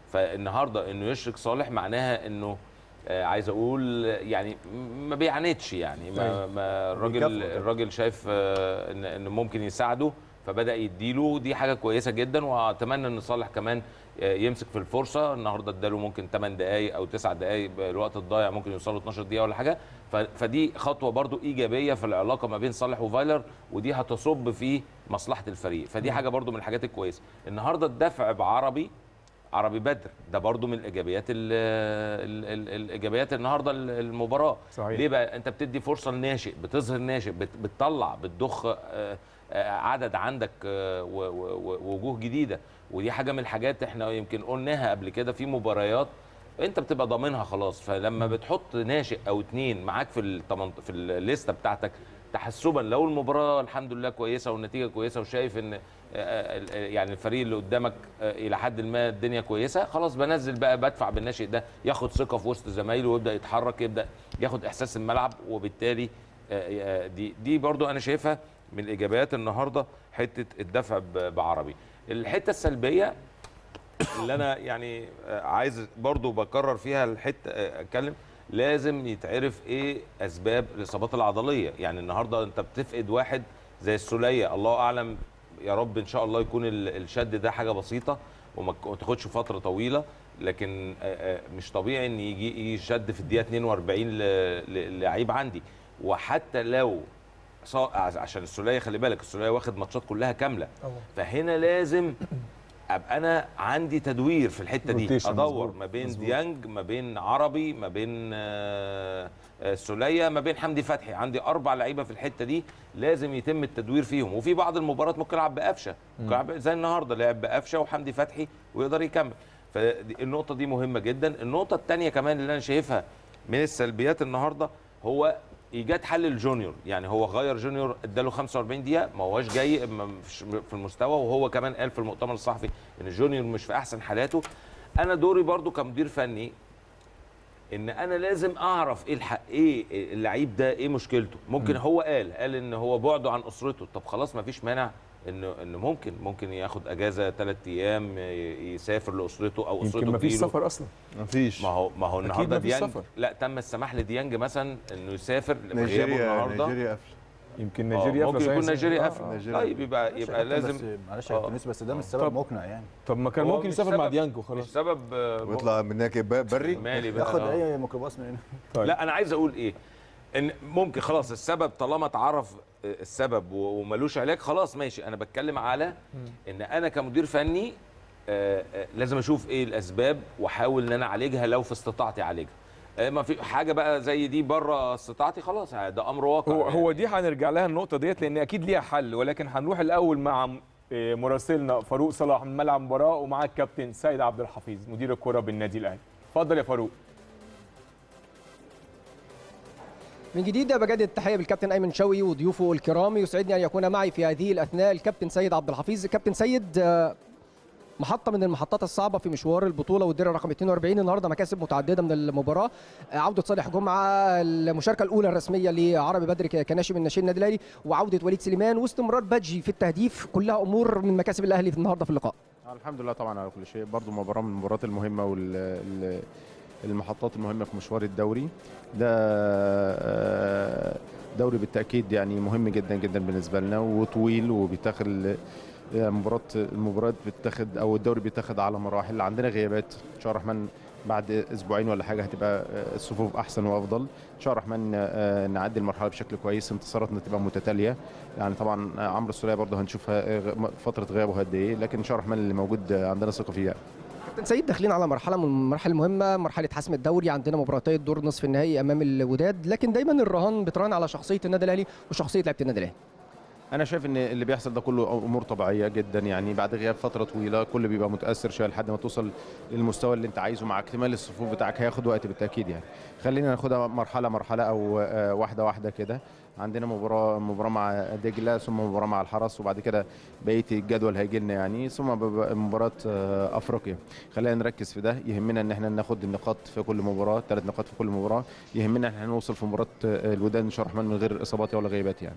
فالنهارده انه يشرك صالح معناها انه آه، عايز اقول يعني ما بيعاندش يعني ما, أيوة. ما الراجل بيكافئه. الراجل شايف آه، ان ان ممكن يساعده فبدا يديله دي حاجه كويسه جدا واتمنى ان صالح كمان آه، يمسك في الفرصه النهارده اداله ممكن 8 دقائق او 9 دقائق الوقت الضايع ممكن يوصلوا 12 دقيقه ولا حاجه ف- فدي خطوه برضو ايجابيه في العلاقه ما بين صالح وفايلر ودي هتصب في مصلحه الفريق فدي حاجه برضو من الحاجات الكويسه النهارده الدفع بعربي عربي بدر ده برضو من الايجابيات ال ال ال الايجابيات النهارده المباراه صحيح. ليه بقى انت بتدي فرصه لناشئ بتظهر ناشئ بت بتطلع بتضخ آه، آه، عدد عندك آه، و- و- و- ووجوه جديده ودي حاجه من الحاجات احنا يمكن قلناها قبل كده في مباريات انت بتبقى ضامنها خلاص فلما بتحط ناشئ او اتنين معاك في التمن... في الليسته بتاعتك تحسبا لو المباراه الحمد لله كويسه والنتيجه كويسه وشايف ان آه، آه، يعني الفريق اللي قدامك آه، الى حد ما الدنيا كويسه خلاص بنزل بقى بدفع بالناشئ ده ياخد ثقه في وسط زمايله ويبدا يتحرك يبدا ياخد احساس الملعب وبالتالي آه، آه، دي دي برضو انا شايفها من الايجابيات النهارده حته الدفع ب- بعربي الحته السلبيه اللي انا يعني آه، عايز برضو بكرر فيها الحته آه، اتكلم لازم يتعرف ايه اسباب الاصابات العضليه يعني النهارده انت بتفقد واحد زي السوليه الله اعلم يا رب ان شاء الله يكون ال- الشد ده حاجه بسيطه وما ك- ما تاخدش فتره طويله لكن آه، آه، مش طبيعي ان يجي يجي شد في الدقيقه 42 ل- ل- للعيب عندي وحتى لو صا- عشان السوليه خلي بالك السوليه واخد ماتشات كلها كامله فهنا لازم ابقى انا عندي تدوير في الحته دي روتيشن، ادور مظبوط، ما بين مظبوط. ديانج ما بين عربي ما بين آه، آه، سوليه ما بين حمدي فتحي عندي اربع لعيبه في الحته دي لازم يتم التدوير فيهم وفي بعض المباريات ممكن العب بقفشه ممكن العب زي النهارده لعب بقفشه وحمدي فتحي ويقدر يكمل فالنقطه دي مهمه جدا النقطه الثانيه كمان اللي انا شايفها من السلبيات النهارده هو ايجاد حل الجونيور يعني هو غير جونيور اداله 45 دقيقه ما هوش جاي ما فيش في المستوى وهو كمان قال في المؤتمر الصحفي ان جونيور مش في احسن حالاته انا دوري برضو كمدير فني ان انا لازم اعرف ايه الحق ايه اللعيب ده ايه مشكلته ممكن مم. هو قال قال ان هو بعده عن اسرته طب خلاص ما فيش مانع انه انه ممكن ممكن ياخد اجازه ثلاث ايام ي- يسافر لاسرته او اسرته يمكن ما فيش تجيله. سفر اصلا مفيش ما هو ما هو النهارده مفيش ديانج سفر. لا تم السماح لديانج مثلا انه يسافر غيابه نيجيريا النهارده نيجيريا قفل يمكن آه، نيجيريا ممكن قافلة يكون صحيح. نيجيريا آه، قافل آه. نيجيريا. طيب يبقى معلش يا يبقى كابتن، لازم بس معلش آه. يا كابتن بس ده مش سبب طب- مقنع يعني طب ما كان هو ممكن مش يسافر مع سبب- ديانج مش وخلاص سبب آه، ويطلع من هناك ب- بري مالي بقى ياخد آه. اي ميكروباص من هنا طيب. لا انا عايز اقول ايه ان ممكن خلاص السبب طالما اتعرف السبب و- وملوش علاج خلاص ماشي انا بتكلم على ان انا كمدير فني آه، آه، لازم اشوف ايه الاسباب واحاول ان انا اعالجها لو في استطاعتي اعالجها آه، ما في حاجه بقى زي دي بره استطاعتي خلاص ده امر واقع هو يعني. هو دي هنرجع لها النقطة ديت لأن أكيد ليها حل ولكن هنروح الأول مع م- إيه، مراسلنا فاروق صلاح من ملعب المباراة ومعاه الكابتن سيد عبد الحفيظ مدير الكرة بالنادي الأهلي. اتفضل يا فاروق. من جديد بجدد التحيه بالكابتن ايمن شوقي وضيوفه الكرام يسعدني ان يكون معي في هذه الاثناء الكابتن سيد عبد الحفيظ كابتن سيد آه، محطه من المحطات الصعبه في مشوار البطوله والدرع رقم 42 النهارده مكاسب متعدده من المباراه آه، عوده صالح جمعه المشاركه الاولى الرسميه لعربي بدر ك- كناشئ من ناشئين النادي الاهلي وعوده وليد سليمان واستمرار بادجي في التهديف كلها امور من مكاسب الاهلي في النهارده في اللقاء آه، الحمد لله طبعا على كل شيء برضو مباراة من المباريات المهمة والمحطات المهمة في مشوار الدوري ده آه، دوري بالتأكيد يعني مهم جدا جدا بالنسبة لنا وطويل وبيتاخد آه، مباراة المباريات بتاخد أو الدوري بيتاخد على مراحل عندنا غيابات إن شاء الله الرحمن بعد اسبوعين ولا حاجه هتبقى آه، الصفوف احسن وافضل ان شاء الله الرحمن آه، نعدي المرحله بشكل كويس انتصاراتنا تبقى متتاليه يعني طبعا آه، عمرو السوليه برضه هنشوفها آه، غ- فتره غيابه قد ايه لكن ان شاء الله الرحمن اللي موجود آه، عندنا ثقه فيه يعني. كابتن سيد داخلين على مرحله من المراحل المهمه مرحله حسم الدوري عندنا مباراتي الدور نصف النهائي امام الوداد لكن دايما الرهان بتران على شخصيه النادي الاهلي وشخصيه لعيبه النادي الاهلي انا شايف ان اللي بيحصل ده كله امور طبيعيه جدا يعني بعد غياب فتره طويله كل بيبقى متاثر شويه لحد ما توصل للمستوى اللي انت عايزه مع اكتمال الصفوف بتاعك هياخد وقت بالتاكيد يعني خلينا ناخدها مرحله مرحله او آه، واحده واحده كده عندنا مباراه مباراه مع دجله ثم مباراه مع الحرس وبعد كده بقيه الجدول هيجي لنا يعني ثم بيبقى مباراه آه، افريقيا خلينا نركز في ده يهمنا ان احنا ناخد النقاط في كل مباراه ثلاث نقاط في كل مباراه يهمنا ان احنا نوصل في مباراه آه، الوداد ان شاء الله الرحمن من غير اصابات ولا غيبات يعني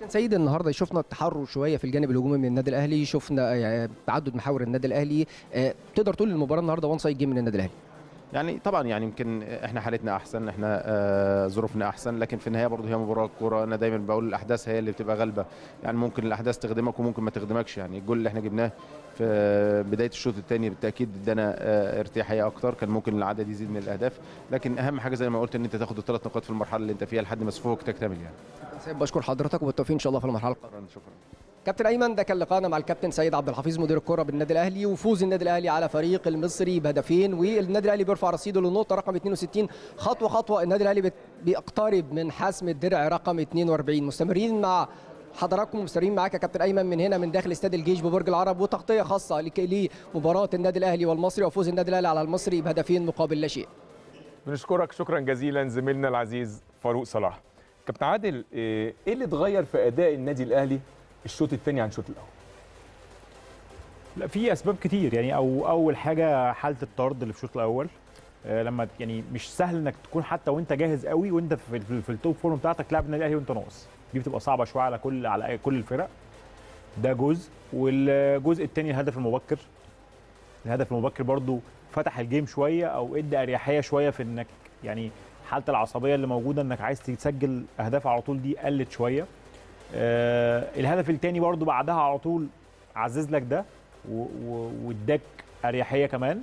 كابتن سيد النهارده شفنا التحرر شويه في الجانب الهجومي من النادي الاهلي شفنا آه، تعدد محاور النادي الاهلي آه، تقدر تقول المباراه النهارده وان سايد جيم من النادي الاهلي يعني طبعا يعني يمكن احنا حالتنا احسن احنا آه، ظروفنا احسن لكن في النهايه برضه هي مباراه كوره انا دايما بقول الاحداث هي اللي بتبقى غالبه يعني ممكن الاحداث تخدمك وممكن ما تخدمكش يعني الجول اللي احنا جبناه في بدايه الشوط الثاني بالتاكيد ادانا آه، ارتياحيه اكتر كان ممكن العدد يزيد من الاهداف لكن اهم حاجه زي ما قلت ان انت تاخد الثلاث نقاط في المرحله اللي انت فيها لحد ما صفوفك تكتمل يعني كابتن سيد بشكر حضرتك وبالتوفيق ان شاء الله في المرحله القادمه شكرا شكرا كابتن ايمن ده كان لقاءنا مع الكابتن سيد عبد الحفيظ مدير الكره بالنادي الاهلي وفوز النادي الاهلي على فريق المصري بهدفين والنادي الاهلي بيرفع رصيده للنقطه رقم 62 خطوه خطوه النادي الاهلي بت- بيقترب من حسم الدرع رقم 42 مستمرين مع حضراتكم مستمرين معاك يا كابتن ايمن من هنا من داخل استاد الجيش ببرج العرب وتغطيه خاصه لك- لمباراه النادي الاهلي والمصري وفوز النادي الاهلي على المصري بهدفين مقابل لا شيء بنشكرك شكرا جزيلا زميلنا العزيز فاروق صلاح كابتن عادل ايه إيه اللي اتغير في اداء النادي الاهلي الشوط الثاني عن الشوط الاول لا في اسباب كتير يعني او اول حاجه حاله الطرد اللي في الشوط الاول آه، لما يعني مش سهل انك تكون حتى وانت جاهز قوي وانت في, في, في التوب فورم بتاعتك تلعب النادي الاهلي وانت ناقص دي بتبقى صعبه شويه على كل على كل الفرق ده جزء والجزء الثاني الهدف المبكر الهدف المبكر برضو فتح الجيم شويه او ادى اريحيه شويه في انك يعني حاله العصبيه اللي موجوده انك عايز تسجل اهداف على طول دي قلت شويه آه الهدف الثاني برضو بعدها على طول عزز لك ده و- و- واداك اريحيه كمان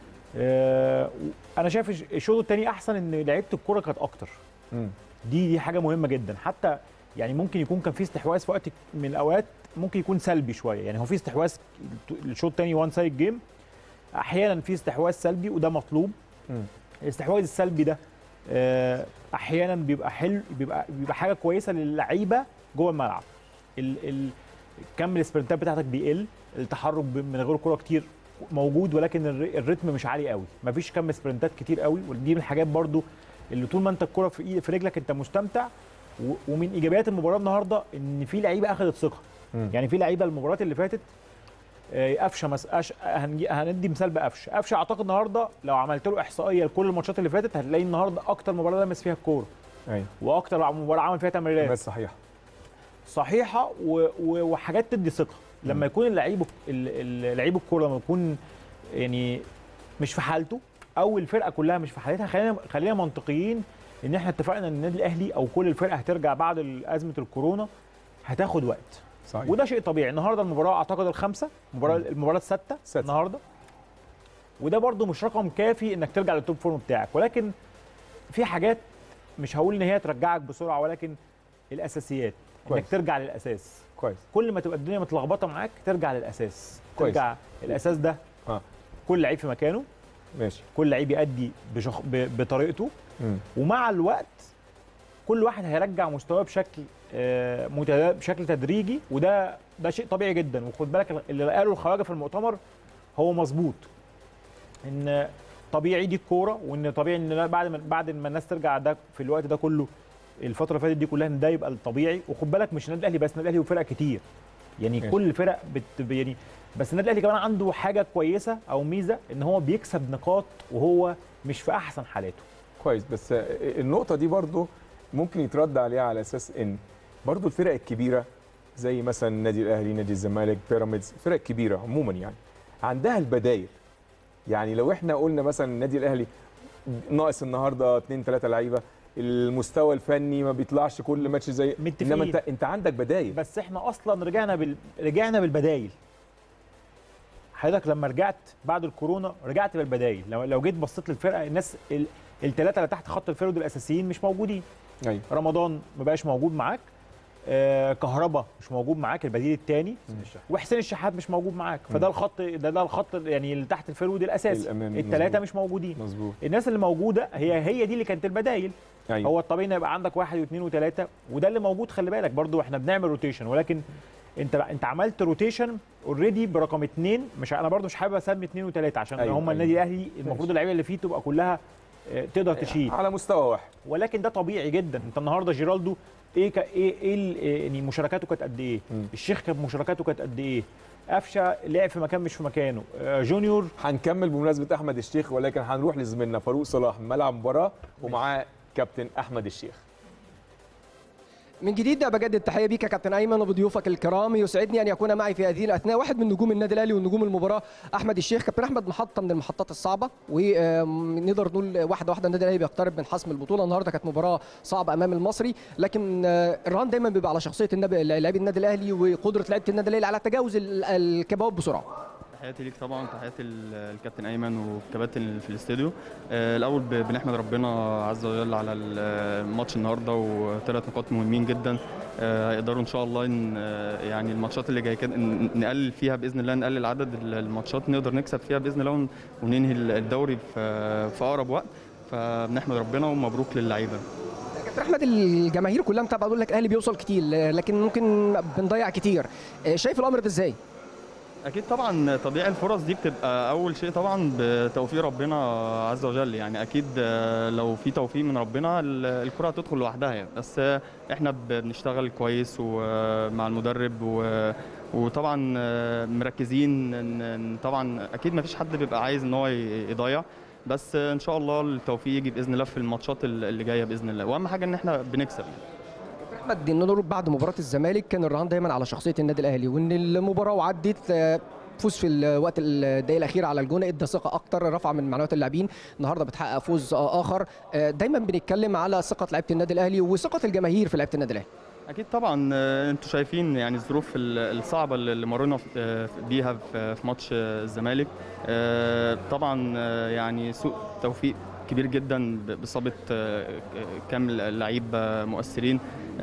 آه انا شايف الش- الشوط الثاني احسن ان لعيبه الكوره كانت اكتر مم. دي دي حاجه مهمه جدا حتى يعني ممكن يكون كان في استحواذ في وقت من الاوقات ممكن يكون سلبي شويه يعني هو في استحواذ الشوط الثاني وان سايد جيم احيانا في استحواذ سلبي وده مطلوب مم. الاستحواذ السلبي ده آه، احيانا بيبقى حلو بيبقى بيبقى حاجه كويسه للعيبه جوه الملعب ال ال كم السبرنتات بتاعتك بيقل التحرك ب- من غير كوره كتير موجود ولكن الر- الريتم مش عالي قوي مفيش كم سبرنتات كتير قوي ودي من الحاجات برضو اللي طول ما انت الكوره في ايد في رجلك انت مستمتع و- ومن ايجابيات المباراه النهارده ان في لعيبه اخذت ثقه مم. يعني في لعيبه المباريات اللي فاتت آه، قفشه مس... أش... هنجي... هندي مثال بقفشه قفشه اعتقد النهارده لو عملت له احصائيه لكل الماتشات اللي فاتت هتلاقي النهارده اكتر مباراه لمس فيها الكوره ايوه واكتر مباراه عمل فيها تمريرات بس صحيح صحيحه و... و... وحاجات تدي ثقه لما يكون اللعيب ال- ال- لعيب الكوره لما يكون يعني مش في حالته او الفرقه كلها مش في حالتها خلينا خلينا منطقيين ان احنا اتفقنا ان النادي الاهلي او كل الفرقه هترجع بعد ازمه الكورونا هتاخد وقت صحيح وده شيء طبيعي النهارده المباراه اعتقد الخامسه مباراه المباراه السادسه سادسة. النهارده وده برده مش رقم كافي انك ترجع للتوب فورم بتاعك ولكن في حاجات مش هقول ان هي ترجعك بسرعه ولكن الاساسيات كويس. انك ترجع للاساس كويس كل ما تبقى الدنيا متلخبطه معاك ترجع للاساس كويس. ترجع الاساس ده اه كل لعيب في مكانه ماشي كل لعيب يأدي بشخ... ب... بطريقته مم. ومع الوقت كل واحد هيرجع مستواه بشكل آه، متدا- بشكل تدريجي وده ده شيء طبيعي جدا وخد بالك اللي قاله الخواجه في المؤتمر هو مظبوط ان طبيعي دي الكوره وان طبيعي ان بعد ما بعد ما الناس ترجع ده في الوقت ده كله الفتره اللي فاتت دي كلها ان ده يبقى الطبيعي وخد بالك مش النادي الاهلي بس النادي الاهلي وفرق كتير يعني ماشي. كل الفرق بت يعني بس النادي الاهلي كمان عنده حاجه كويسه او ميزه ان هو بيكسب نقاط وهو مش في احسن حالاته كويس بس النقطة دي برضو ممكن يترد عليها على أساس إن برضو الفرق الكبيرة زي مثلا النادي الأهلي نادي الزمالك بيراميدز فرق كبيرة عموما يعني عندها البدايل يعني لو احنا قلنا مثلا النادي الأهلي ناقص النهارده اثنين ثلاثة لعيبة المستوى الفني ما بيطلعش كل ماتش زي متفقين. انما انت انت عندك بدايل بس احنا اصلا رجعنا بال... رجعنا بالبدايل حضرتك لما رجعت بعد الكورونا رجعت بالبدايل لو لو جيت بصيت للفرقه الناس ال... الثلاثه اللي تحت خط الفرد الاساسيين مش موجودين ايوه رمضان ما بقاش موجود معاك آه كهربا مش موجود معاك البديل الثاني وحسين الشحات مش موجود معاك فده الخط ده ده الخط يعني اللي تحت الفرود الاساسي الأمامي، الثلاثه مظبوط. مش موجودين مظبوط الناس اللي موجوده هي هي دي اللي كانت البدايل ايوه هو الطبيعي ان يبقى عندك واحد واثنين وثلاثه وده اللي موجود خلي بالك برضو احنا بنعمل روتيشن ولكن انت انت عملت روتيشن اوريدي برقم اثنين مش انا برضو مش حابب اسمي اثنين وثلاثه عشان أيوة، هم أيوة. النادي الاهلي المفروض اللعيبه اللي فيه تبقى كلها آه، تقدر تشيل على مستوى واحد ولكن ده طبيعي جدا انت النهارده جيرالدو ايه ك... ايه ايه ال- إيه يعني مشاركاته كانت قد ايه مم. الشيخ كانت مشاركاته كانت قد ايه قفشه لعب في مكان مش في مكانه آه، جونيور هنكمل بمناسبة أحمد الشيخ ولكن هنروح لزميلنا فاروق صلاح ملعب مباراة ومعاه كابتن أحمد الشيخ من جديد بجدد التحيه بيك يا كابتن ايمن وبضيوفك الكرام يسعدني ان يكون معي في هذه الاثناء واحد من نجوم النادي الاهلي ونجوم المباراه احمد الشيخ كابتن احمد محطه من المحطات الصعبه ونقدر نقول واحده واحده النادي الاهلي بيقترب من حسم البطوله النهارده كانت مباراه صعبه امام المصري لكن آه، الرهان دايما بيبقى على شخصيه النبي لاعبي النادي الاهلي وقدره لعيبه النادي الاهلي على تجاوز ال- الكبوات بسرعه تحياتي ليك طبعا تحياتي ال- الكابتن ايمن والكباتن اللي في الاستوديو آه، الاول ب- بنحمد ربنا عز وجل على ال- الماتش النهارده وثلاث نقاط مهمين جدا آه، هيقدروا ان شاء الله ان آه، يعني الماتشات اللي جايه كده ن- نقلل فيها باذن الله نقلل عدد ال- الماتشات نقدر نكسب فيها باذن الله ون- وننهي ال- الدوري في في اقرب وقت فبنحمد ربنا ومبروك للعيبه كابتن احمد الجماهير كلها متابعه بتقول لك الاهلي بيوصل كتير لكن ممكن بنضيع كتير آه، شايف الامر ده ازاي؟ اكيد طبعا تضييع الفرص دي بتبقى اول شيء طبعا بتوفيق ربنا عز وجل يعني اكيد آه، لو في توفيق من ربنا ال- الكره هتدخل لوحدها يعني بس آه، احنا ب- بنشتغل كويس ومع المدرب و- وطبعا آه، مركزين إن- إن طبعا اكيد ما فيش حد بيبقى عايز ان هو ي- يضيع بس آه، ان شاء الله التوفيق يجي باذن الله في الماتشات ال- اللي جايه باذن الله واهم حاجه ان احنا بنكسب يعني. احمد النور بعد مباراه الزمالك كان الرهان دايما على شخصيه النادي الاهلي وان المباراه وعدت آه، فوز في الوقت الدقيقه الاخيره على الجونه ادى ثقه اكتر رفع من معنويات اللاعبين النهارده بتحقق فوز آه، اخر آه، دايما بنتكلم على ثقه لعيبه النادي الاهلي وثقه الجماهير في لعيبه النادي الاهلي اكيد طبعا آه، انتوا شايفين يعني الظروف ال- الصعبه اللي اللي مرينا في- آه، بيها في في ماتش آه، الزمالك آه، طبعا آه، يعني سوء توفيق كبير جدا ب- باصابه آه، كام لعيب آه، مؤثرين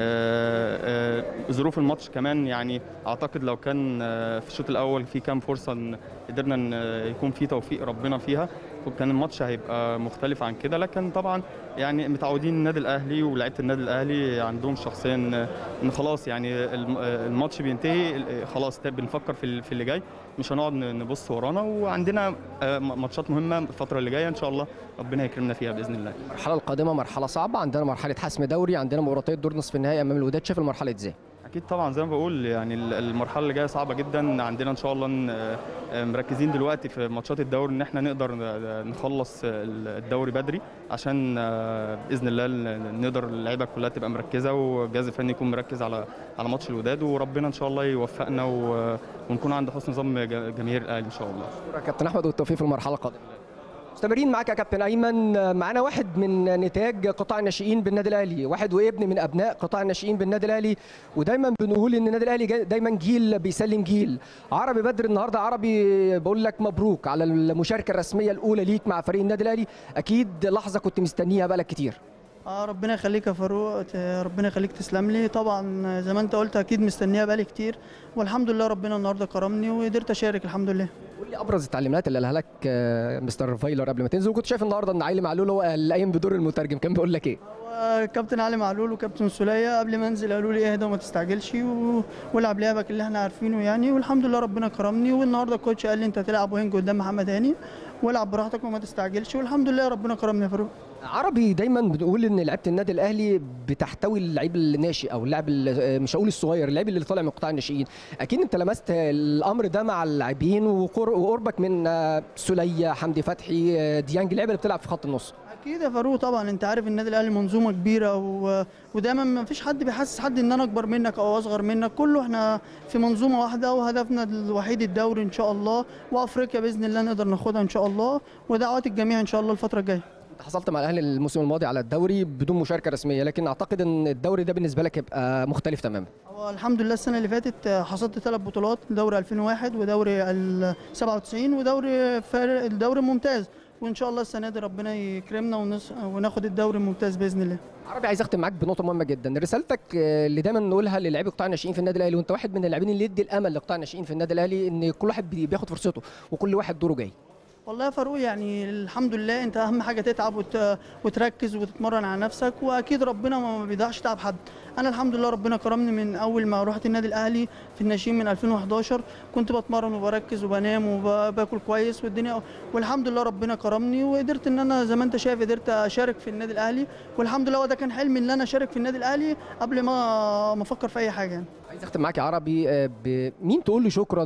آه، آه، ظروف الماتش كمان يعني اعتقد لو كان آه، في الشوط الاول في كام فرصه إن قدرنا ان آه، يكون في توفيق ربنا فيها وكان الماتش هيبقى مختلف عن كده لكن طبعا يعني متعودين النادي الاهلي ولاعيبه النادي الاهلي عندهم شخصيا ان إن خلاص يعني الم- الماتش بينتهي خلاص طيب بنفكر في ال- في اللي جاي مش هنقعد ن- نبص ورانا وعندنا آه، م- ماتشات مهمه الفتره اللي جايه ان شاء الله ربنا يكرمنا فيها باذن الله المرحله القادمه مرحله صعبه عندنا مرحله حسم دوري عندنا مباراتين دور نصف النهائي امام الوداد شايف المرحله ازاي اكيد طبعا زي ما بقول يعني ال- المرحله اللي جايه صعبه جدا عندنا ان شاء الله ن- آه، مركزين دلوقتي في ماتشات الدوري ان احنا نقدر ن- نخلص ال- الدوري بدري عشان آه، باذن الله ن- نقدر اللعيبه كلها تبقى مركزه والجهاز الفني يكون مركز على على ماتش الوداد وربنا ان شاء الله يوفقنا و- ونكون عند حسن ظن ج- جماهير الاهلي ان شاء الله شكرا يا كابتن احمد والتوفيق في المرحله القادمه مستمرين معاك يا كابتن ايمن معانا واحد من نتاج قطاع الناشئين بالنادي الاهلي واحد وابن من ابناء قطاع الناشئين بالنادي الاهلي ودايما بنقول ان النادي الاهلي جاي- دايما جيل بيسلم جيل عربي بدر النهارده عربي بقول لك مبروك على المشاركه الرسميه الاولى ليك مع فريق النادي الاهلي اكيد لحظه كنت مستنيها بقالك كتير اه ربنا يخليك يا فاروق ت- ربنا يخليك تسلم لي طبعا زي ما انت قلت اكيد مستنيها بقالي كتير والحمد لله ربنا النهارده كرمني وقدرت اشارك الحمد لله قول لي ابرز التعليمات اللي قالها لك آه، مستر فايلر قبل ما تنزل وكنت شايف النهارده ان علي معلول هو اللي قايم بدور المترجم كان بيقول لك ايه كابتن علي معلول وكابتن سولية قبل ما انزل قالوا لي اهدى وما تستعجلش و... والعب لعبك اللي احنا عارفينه يعني والحمد لله ربنا كرمني والنهارده الكوتش قال لي انت هتلعب وينج قدام محمد هاني والعب براحتك وما تستعجلش والحمد لله ربنا كرمني يا فاروق عربي دايما بنقول ان لعيبه النادي الاهلي بتحتوي اللعيب الناشئ او اللاعب ال- مش هقول الصغير اللاعب اللي طالع من قطاع الناشئين اكيد انت لمست الامر ده مع اللاعبين وقر- وقربك من آه، سوليه حمدي فتحي آه، ديانج اللعيبه اللي بتلعب في خط النص اكيد يا فاروق طبعا انت عارف النادي الاهلي منظومه كبيره و... ودايما ما فيش حد بيحسس حد ان انا اكبر منك او اصغر منك كله احنا في منظومه واحده وهدفنا الوحيد الدوري ان شاء الله وافريقيا باذن الله نقدر ناخدها ان شاء الله ودعوات الجميع ان شاء الله الفتره الجايه انت حصلت مع الاهلي الموسم الماضي على الدوري بدون مشاركه رسميه لكن اعتقد ان الدوري ده بالنسبه لك يبقى مختلف تماما هو الحمد لله السنه اللي فاتت آه، حصلت ثلاث بطولات دوري 2001 ودوري ال 97 ودوري فارق الدوري الممتاز وان شاء الله السنه دي ربنا يكرمنا ونص... وناخد الدوري الممتاز باذن الله عربي عايز اختم معاك بنقطه مهمه جدا رسالتك آه، اللي دايما نقولها للاعبي قطاع الناشئين في النادي الاهلي وانت واحد من اللاعبين اللي يدي الامل لقطاع الناشئين في النادي الاهلي ان كل واحد بي- بياخد فرصته وكل واحد دوره جاي والله يا فاروق يعني الحمد لله انت اهم حاجه تتعب وت... وتركز وتتمرن على نفسك واكيد ربنا ما بيضيعش تعب حد انا الحمد لله ربنا كرمني من اول ما رحت النادي الاهلي في الناشئين من 2011 كنت بتمرن وبركز وبنام وباكل كويس والدنيا والحمد لله ربنا كرمني وقدرت ان انا زي ما انت شايف قدرت اشارك في النادي الاهلي والحمد لله وده كان حلمي ان انا اشارك في النادي الاهلي قبل ما ما افكر في اي حاجه يعني عايز اختم معاك يا عربي آه، ب- مين تقول له شكرا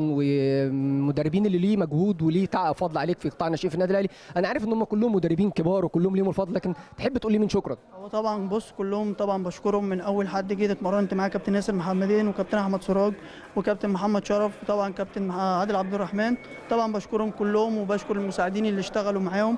ومدربين اللي ليه مجهود وليه تعب فضل عليك في قطاع الناشئين في النادي الاهلي انا عارف ان هم كلهم مدربين كبار وكلهم ليهم الفضل لكن تحب تقول لي مين شكرا هو طبعا بص كلهم طبعا بشكرهم من اول حد حد جيت اتمرنت معاه كابتن ياسر محمدين وكابتن احمد سراج وكابتن محمد شرف وطبعا كابتن مح- عادل عبد الرحمن طبعا بشكرهم كلهم وبشكر المساعدين اللي اشتغلوا معاهم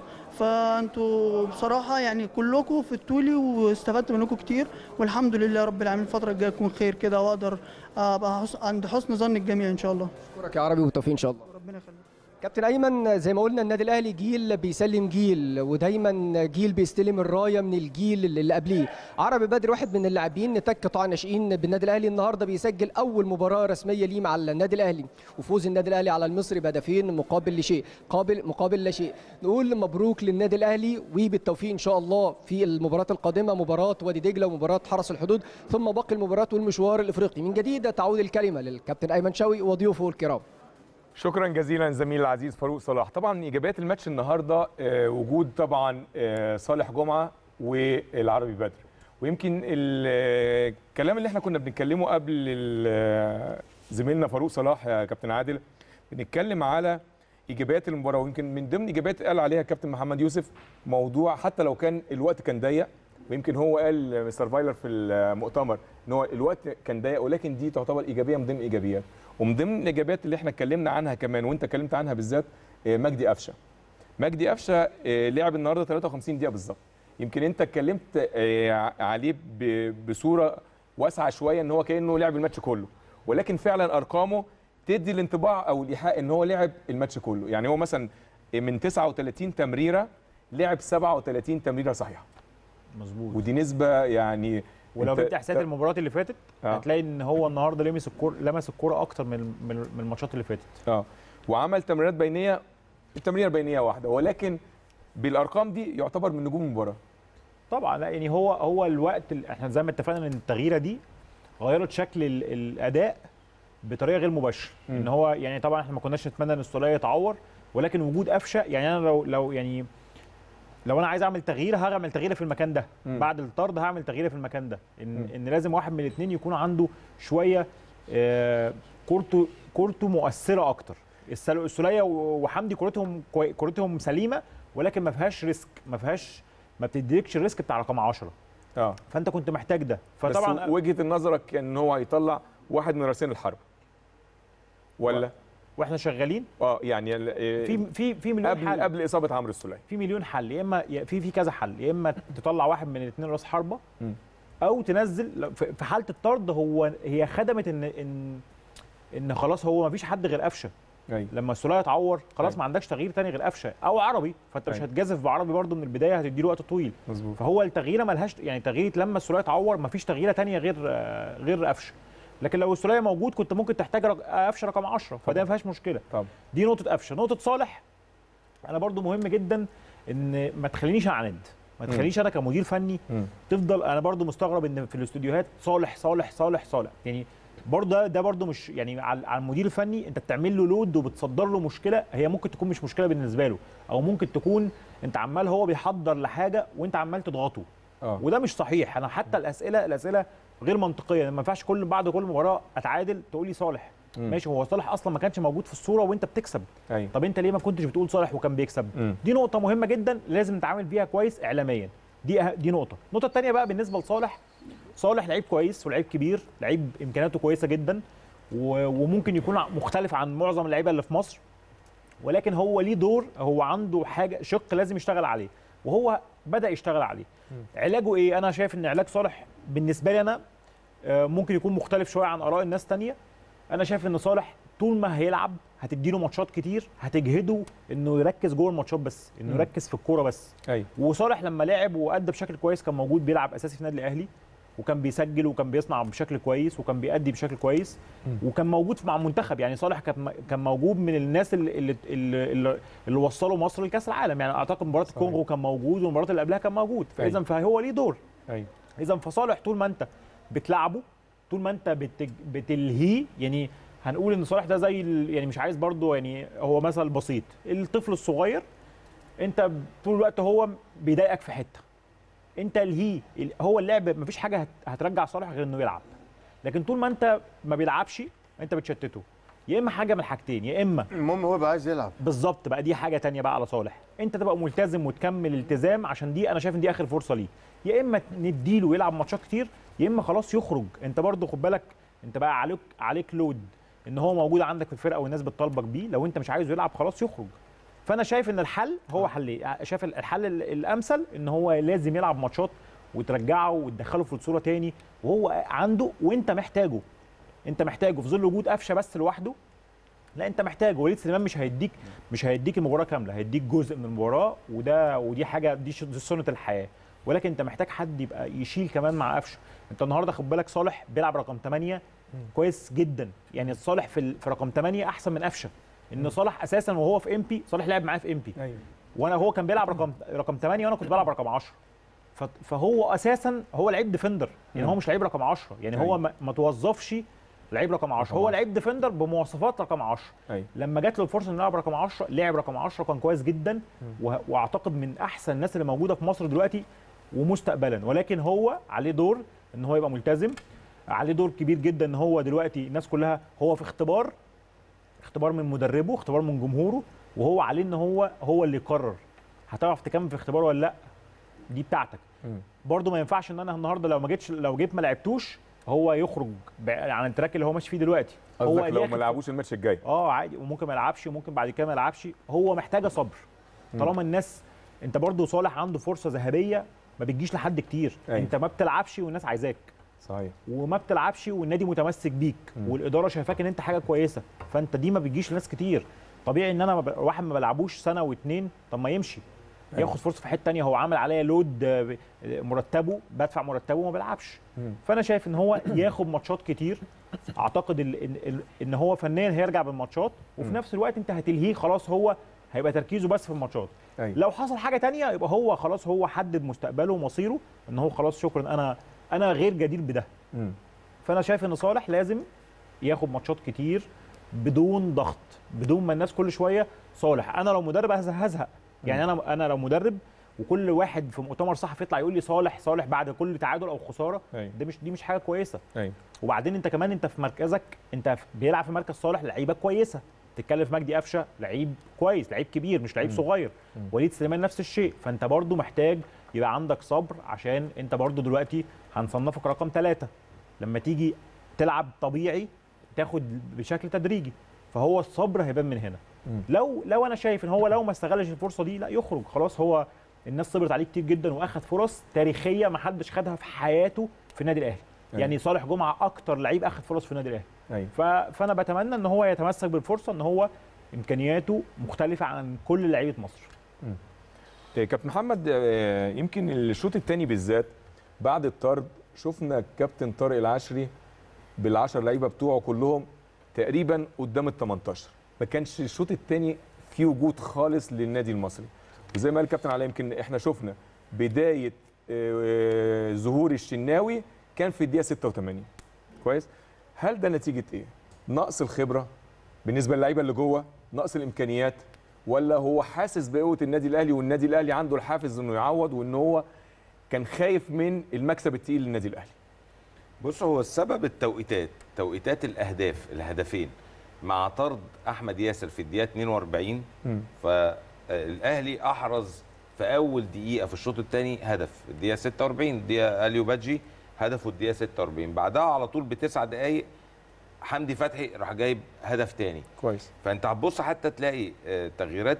فانتوا بصراحه يعني كلكم فدتولي واستفدت منكم كتير والحمد لله رب العالمين الفتره الجايه تكون خير كده واقدر ابقى حس- عند حسن ظن الجميع ان شاء الله اشكرك يا عربي والتوفيق ان شاء الله ربنا يخليك كابتن ايمن زي ما قلنا النادي الاهلي جيل بيسلم جيل ودايما جيل بيستلم الرايه من الجيل اللي قبليه عربي بدر واحد من اللاعبين نتاج قطاع ناشئين بالنادي الاهلي النهارده بيسجل اول مباراه رسميه ليه مع النادي الاهلي وفوز النادي الاهلي على المصري بهدفين مقابل لشيء قابل مقابل لا شيء نقول مبروك للنادي الاهلي وبالتوفيق ان شاء الله في المباراه القادمه مباراه وادي دجله ومباراه حرس الحدود ثم باقي المباريات والمشوار الافريقي من جديد تعود الكلمه للكابتن ايمن شوقي وضيوفه الكرام شكرا جزيلا زميلي العزيز فاروق صلاح طبعا ايجابيات الماتش النهارده آه، وجود طبعا آه، صالح جمعه والعربي بدر ويمكن ال- الكلام اللي احنا كنا بنتكلمه قبل ال- زميلنا فاروق صلاح يا كابتن عادل بنتكلم على ايجابيات المباراه ويمكن من ضمن ايجابيات قال عليها كابتن محمد يوسف موضوع حتى لو كان الوقت كان ضيق ويمكن هو قال مستر فايلر في المؤتمر ان هو الوقت كان ضيق ولكن دي تعتبر ايجابيه من ضمن الايجابيات ومن ضمن الايجابيات اللي احنا اتكلمنا عنها كمان وانت اتكلمت عنها بالذات آه، مجدي قفشه مجدي قفشه آه، لعب النهارده 53 دقيقه بالظبط يمكن انت اتكلمت آه، عليه ب- بصوره واسعه شويه ان هو كانه لعب الماتش كله ولكن فعلا ارقامه تدي الانطباع او الايحاء ان هو لعب الماتش كله يعني هو مثلا من 39 تمريره لعب 37 تمريره صحيحه مظبوط ودي نسبه يعني ولو انت- جبت احصائيات المباريات اللي فاتت آه. هتلاقي ان هو النهارده لمس الكوره لمس الكوره اكتر من من من الماتشات اللي فاتت اه وعمل تمريرات بينيه التمريره بينيه واحده ولكن بالارقام دي يعتبر من نجوم المباراه طبعا لا يعني هو هو الوقت ال- احنا زي ما اتفقنا ان التغييره دي غيرت شكل ال- الاداء بطريقه غير مباشره مم. ان هو يعني طبعا احنا ما كناش نتمنى ان السوليه يتعور ولكن وجود قفشه يعني انا لو لو يعني لو انا عايز اعمل تغيير هعمل تغيير في المكان ده مم. بعد الطرد هعمل تغيير في المكان ده ان مم. ان لازم واحد من الاثنين يكون عنده شويه آه، كورته كورته مؤثره اكتر السل- السوليه و- وحمدي كورتهم كوي- كورتهم سليمه ولكن ما فيهاش ريسك ما فيهاش ما بتديكش الريسك بتاع رقم 10 اه فانت كنت محتاج ده فطبعا فطبعا وجهه نظرك ان هو هيطلع واحد من راسين الحرب ولا واحنا شغالين اه يعني ال- آه، في في في مليون قبل حل قبل اصابه عمرو السوليه في مليون حل يا اما يا- في في كذا حل يا اما تطلع واحد من الاثنين راس حربه مم. او تنزل لو- في في حاله الطرد هو هي خدمت ان ان ان خلاص هو ما فيش حد غير قفشه ايوه لما السوليه يتعور خلاص أيوة. ما عندكش تغيير تاني غير قفشه او عربي فانت مش أيوة. هتجازف بعربي برده من البدايه هتدي له وقت طويل مظبوط فهو التغييره ملهاش يعني تغييره لما السوليه اتعور ما فيش تغييره تانية غير آه، غير قفشه لكن لو السوليه موجود كنت ممكن تحتاج رق- قفشه رقم 10 فده ما فيهاش مشكله طبعا دي نقطه قفشه نقطه صالح انا برضو مهم جدا ان ما تخلينيش اعند ما مم. تخلينيش انا كمدير فني مم. تفضل انا برضو مستغرب ان في الاستوديوهات صالح صالح صالح صالح يعني برضه ده ده برضه مش يعني على على المدير الفني انت بتعمل له لود وبتصدر له مشكله هي ممكن تكون مش مشكله بالنسبه له او ممكن تكون انت عمال هو بيحضر لحاجه وانت عمال تضغطه اه وده مش صحيح انا حتى الاسئله الاسئله غير منطقيه ما ينفعش كل بعد كل مباراه اتعادل تقول لي صالح مم. ماشي هو صالح اصلا ما كانش موجود في الصوره وانت بتكسب ايوه طب انت ليه ما كنتش بتقول صالح وكان بيكسب مم. دي نقطه مهمه جدا لازم نتعامل بيها كويس اعلاميا دي أه... دي نقطه النقطه الثانيه بقى بالنسبه لصالح صالح لعيب كويس ولعيب كبير لعيب امكانياته كويسه جدا و... وممكن يكون ع- مختلف عن معظم اللعيبه اللي في مصر ولكن هو ليه دور هو عنده حاجه شق لازم يشتغل عليه وهو بدا يشتغل عليه علاجه ايه انا شايف ان علاج صالح بالنسبه لي انا آه، ممكن يكون مختلف شويه عن اراء الناس تانية انا شايف ان صالح طول ما هيلعب هتديله ماتشات كتير هتجهده انه يركز جوه الماتشات بس انه مم. يركز في الكوره بس ايوه وصالح لما لعب وادى بشكل كويس كان موجود بيلعب اساسي في النادي الاهلي وكان بيسجل وكان بيصنع بشكل كويس وكان بيأدي بشكل كويس مم. وكان موجود مع المنتخب يعني صالح كان كان موجود من الناس اللي اللي اللي, اللي, اللي وصلوا مصر لكاس العالم يعني اعتقد مباراه صحيح. الكونغو كان موجود والمباراه اللي قبلها كان موجود فاذا أيوة. فهو ليه دور ايوه اذا فصالح طول ما انت بتلعبه طول ما انت بتج... بتلهيه يعني هنقول ان صالح ده زي ال... يعني مش عايز برضو يعني هو مثل بسيط الطفل الصغير انت طول الوقت هو بيضايقك في حته انت الهيه ال- هو اللعب مفيش حاجه هت... هترجع صالح غير انه يلعب لكن طول ما انت ما بيلعبش انت بتشتته يا اما حاجه من الحاجتين يا اما المهم هو يبقى عايز يلعب بالظبط بقى دي حاجه تانية بقى على صالح انت تبقى ملتزم وتكمل التزام عشان دي انا شايف ان دي اخر فرصه ليه يا اما نديله يلعب ماتشات كتير يا اما خلاص يخرج انت برضو خد بالك انت بقى عليك عليك لود ان هو موجود عندك في الفرقه والناس بتطالبك بيه لو انت مش عايزه يلعب خلاص يخرج فانا شايف ان الحل هو حل شايف الحل ال- الامثل ان هو لازم يلعب ماتشات وترجعه وتدخله في الصوره تاني وهو عنده وانت محتاجه انت محتاجه في ظل وجود قفشه بس لوحده لا انت محتاج وليد سليمان مش هيديك مش هيديك المباراه كامله هيديك جزء من المباراه وده ودي حاجه دي ش- دي سنه الحياه ولكن انت محتاج حد يبقى يشيل كمان مع قفشه انت النهارده خد بالك صالح بيلعب رقم 8 كويس جدا يعني صالح في ال- في رقم 8 احسن من قفشه ان صالح اساسا وهو في ام بي صالح لعب معاه في ام بي ايوه وانا هو كان بيلعب رقم رقم 8 وانا كنت بلعب رقم 10 ف- فهو اساسا هو لعيب ديفندر يعني هو مش لعيب رقم 10 يعني هو أيوة. ما, ما توظفش لعيب رقم 10 هو لعيب ديفندر بمواصفات رقم 10 ايوه لما جات له الفرصه انه يلعب رقم 10 لعب رقم 10 كان كويس جدا و- واعتقد من احسن الناس اللي موجوده في مصر دلوقتي ومستقبلا ولكن هو عليه دور ان هو يبقى ملتزم عليه دور كبير جدا ان هو دلوقتي الناس كلها هو في اختبار اختبار من مدربه اختبار من جمهوره وهو عليه ان هو هو اللي يقرر هتعرف تكمل في اختبار ولا لا دي بتاعتك مم. برضو ما ينفعش ان انا النهارده لو ما جيتش لو جيت ما لعبتوش هو يخرج ب- عن التراك اللي هو ماشي فيه دلوقتي هو قصدك لو ليه ما لعبوش الماتش الجاي اه عادي وممكن ما يلعبش وممكن بعد كده ما يلعبش هو محتاجه صبر طالما الناس انت برضو صالح عنده فرصه ذهبيه ما بتجيش لحد كتير أيوة. انت ما بتلعبش والناس عايزاك صحيح وما بتلعبش والنادي متمسك بيك والاداره شايفاك ان انت حاجه كويسه فانت دي ما بتجيش لناس كتير طبيعي ان انا ما ب... واحد ما بلعبوش سنه واتنين طب ما يمشي ياخد فرصه في حته تانية هو عامل عليا لود آه، ب- آه، مرتبه بدفع مرتبه وما بيلعبش مم. فانا شايف ان هو ياخد ماتشات كتير اعتقد ال... ال... ال... ان هو فنيا هيرجع بالماتشات وفي مم. نفس الوقت انت هتلهيه خلاص هو هيبقى تركيزه بس في الماتشات أيوة. لو حصل حاجه تانية يبقى هو خلاص هو حدد مستقبله ومصيره ان هو خلاص شكرا انا انا غير جدير بده مم. فانا شايف ان صالح لازم ياخد ماتشات كتير بدون ضغط بدون ما الناس كل شويه صالح انا لو مدرب هزهق هزهق يعني انا انا لو مدرب وكل واحد في مؤتمر صحفي يطلع يقول لي صالح صالح بعد كل تعادل او خساره أيوة. ده مش دي مش حاجه كويسه ايوه وبعدين انت كمان انت في مركزك انت في- بيلعب في مركز صالح لعيبه كويسه تتكلم في مجدي قفشه لعيب كويس لعيب كبير مش لعيب صغير وليد سليمان نفس الشيء فانت برضو محتاج يبقى عندك صبر عشان انت برضو دلوقتي هنصنفك رقم ثلاثة لما تيجي تلعب طبيعي تاخد بشكل تدريجي فهو الصبر هيبان من هنا مم. لو لو انا شايف ان هو لو ما استغلش الفرصه دي لا يخرج خلاص هو الناس صبرت عليه كتير جدا واخد فرص تاريخيه ما حدش خدها في حياته في النادي الاهلي أيوة. يعني صالح جمعه اكتر لعيب اخد فرص في النادي الاهلي ايوه ف... فانا بتمنى ان هو يتمسك بالفرصه ان هو امكانياته مختلفه عن كل لعيبه مصر طيب كابتن محمد آه، يمكن الشوط الثاني بالذات بعد الطرد شفنا كابتن طارق العشري بالعشر لعيبه بتوعه كلهم تقريبا قدام ال 18 ما كانش الشوط الثاني فيه وجود خالص للنادي المصري وزي ما قال الكابتن علاء يمكن احنا شفنا بدايه آه، ظهور الشناوي كان في الدقيقه 86 كويس هل ده نتيجه ايه نقص الخبره بالنسبه للعيبه اللي جوه نقص الامكانيات ولا هو حاسس بقوه النادي الاهلي والنادي الاهلي عنده الحافز انه يعوض وان هو كان خايف من المكسب التقيل للنادي الاهلي بص هو السبب التوقيتات توقيتات الاهداف الهدفين مع طرد احمد ياسر في الدقيقه 42 مم. فالاهلي احرز في اول دقيقه في الشوط الثاني هدف الدقيقه 46 الدقيقه اليو بادجي هدفه الدقيقه 46 بعدها على طول بتسع دقائق حمدي فتحي راح جايب هدف تاني كويس فانت هتبص حتى تلاقي آه، تغييرات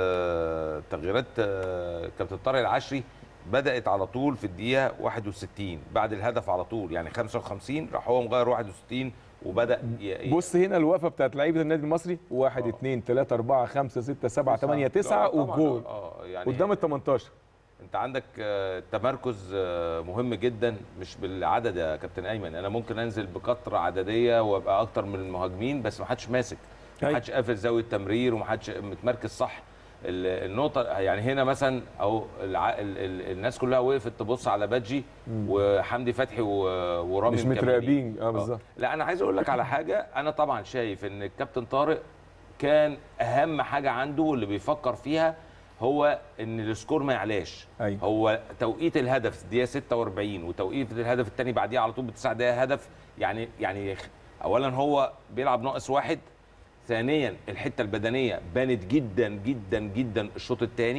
آه، تغييرات آه، كابتن طارق العشري بدات على طول في الدقيقه 61 بعد الهدف على طول يعني 55 راح هو مغير 61 وبدا ي- ي- بص هنا الوقفه بتاعت لعيبه النادي المصري 1 2 3 4 5 6 7 8 9 آه، طبعاً، وجول اه يعني قدام ال 18 انت عندك آه، تمركز آه، مهم جدا مش بالعدد يا كابتن ايمن انا ممكن انزل بكثره عدديه وابقى اكتر من المهاجمين بس ما حدش ماسك ما أيوة. حدش قافل زاويه تمرير وما حدش متمركز صح ال- النقطه يعني هنا مثلا او الع... ال... ال... الناس كلها وقفت تبص على بادجي وحمدي فتحي و... ورامي مش مكملين. متراقبين اه بالظبط لا انا عايز اقول لك على حاجه انا طبعا شايف ان الكابتن طارق كان اهم حاجه عنده واللي بيفكر فيها هو ان السكور ما يعلاش أيوة. هو توقيت الهدف الدقيقه 46 وتوقيت الهدف الثاني بعديها على طول بتسع دقائق هدف يعني يعني اولا هو بيلعب ناقص واحد ثانيا الحته البدنيه بانت جدا جدا جدا الشوط الثاني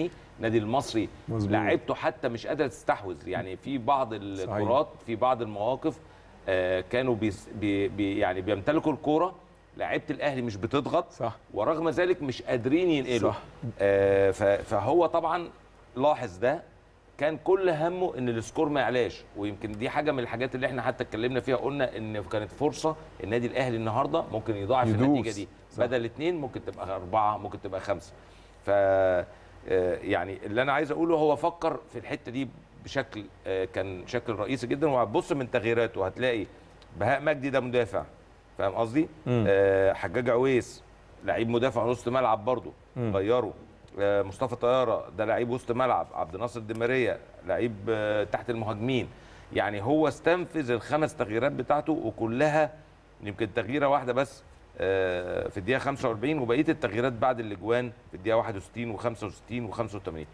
النادي المصري مظبوط. لعيبته حتى مش قادره تستحوذ يعني في بعض الكرات في بعض المواقف آه، كانوا بيس بي بي يعني بيمتلكوا الكوره لعيبه الاهلي مش بتضغط صح ورغم ذلك مش قادرين ينقلوا صح. آه ف- فهو طبعا لاحظ ده كان كل همه ان السكور ما يعلاش ويمكن دي حاجه من الحاجات اللي احنا حتى اتكلمنا فيها قلنا ان كانت فرصه النادي الاهلي النهارده ممكن يضاعف يدوس. النتيجه دي صح. بدل اثنين ممكن تبقى اربعه ممكن تبقى خمسه ف آه، يعني اللي انا عايز اقوله هو فكر في الحته دي بشكل آه، كان شكل رئيسي جدا وهتبص من تغييراته هتلاقي بهاء مجدي ده مدافع فاهم قصدي؟ مم. آه حجاج عويس لعيب مدافع وسط ملعب برضه مم. غيره آه مصطفى طياره ده لعيب وسط ملعب عبد الناصر الدماريه لعيب آه تحت المهاجمين يعني هو استنفذ الخمس تغييرات بتاعته وكلها يمكن تغييره واحده بس آه، في الدقيقه 45 وبقيه التغييرات بعد الاجوان في الدقيقه 61 و65 و85 ال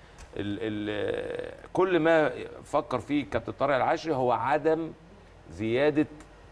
ال كل ما فكر فيه كابتن طارق العشري هو عدم زياده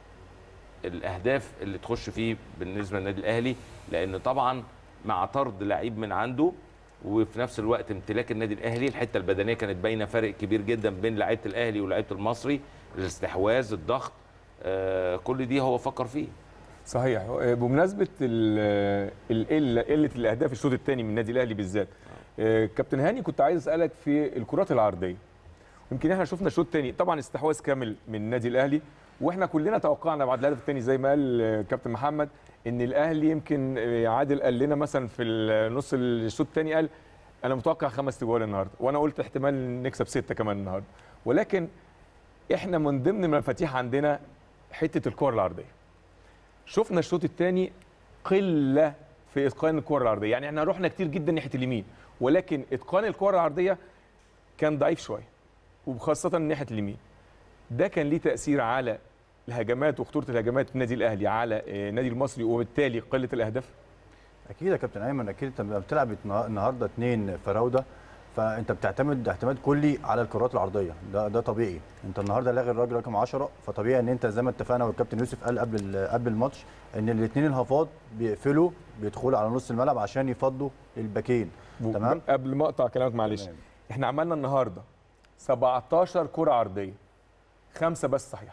الاهداف اللي تخش فيه بالنسبه للنادي الاهلي لان طبعا مع طرد لعيب من عنده وفي نفس الوقت امتلاك النادي الاهلي الحته البدنيه كانت باينه فرق كبير جدا بين لعيبه الاهلي ولعيبه المصري الاستحواذ الضغط آه كل دي هو فكر فيه صحيح آه، بمناسبه ال- القله قله الاهداف الشوط الثاني من النادي الاهلي بالذات آه، كابتن هاني كنت عايز اسالك في الكرات العرضيه يمكن احنا شفنا شوط تاني طبعا استحواذ كامل من النادي الاهلي واحنا كلنا توقعنا بعد الهدف الثاني زي ما قال آه، كابتن محمد ان الاهلي يمكن آه، عادل قال لنا مثلا في نص الشوط الثاني قال انا متوقع خمس تجوال النهارده وانا قلت احتمال نكسب سته كمان النهارده ولكن احنا من ضمن المفاتيح عندنا حته الكره العرضيه شفنا الشوط الثاني قله في اتقان الكره العرضيه يعني احنا رحنا كتير جدا ناحيه اليمين ولكن اتقان الكره العرضيه كان ضعيف شويه وخاصه ناحيه اليمين ده كان ليه تاثير على الهجمات وخطوره الهجمات في النادي الاهلي على آه، النادي المصري وبالتالي قله الاهداف اكيد يا كابتن ايمن اكيد انت لما بتلعب النها- النهارده اثنين فراوده فانت بتعتمد اعتماد كلي على الكرات العرضيه ده ده طبيعي انت النهارده لاغي الراجل رقم 10 فطبيعي ان انت زي ما اتفقنا والكابتن يوسف قال قبل ال- قبل الماتش ان الاثنين الهافات بيقفلوا بيدخلوا على نص الملعب عشان يفضوا الباكين تمام قبل ما اقطع كلامك معلش تمام. احنا عملنا النهارده 17 كره عرضيه خمسه بس صحيحه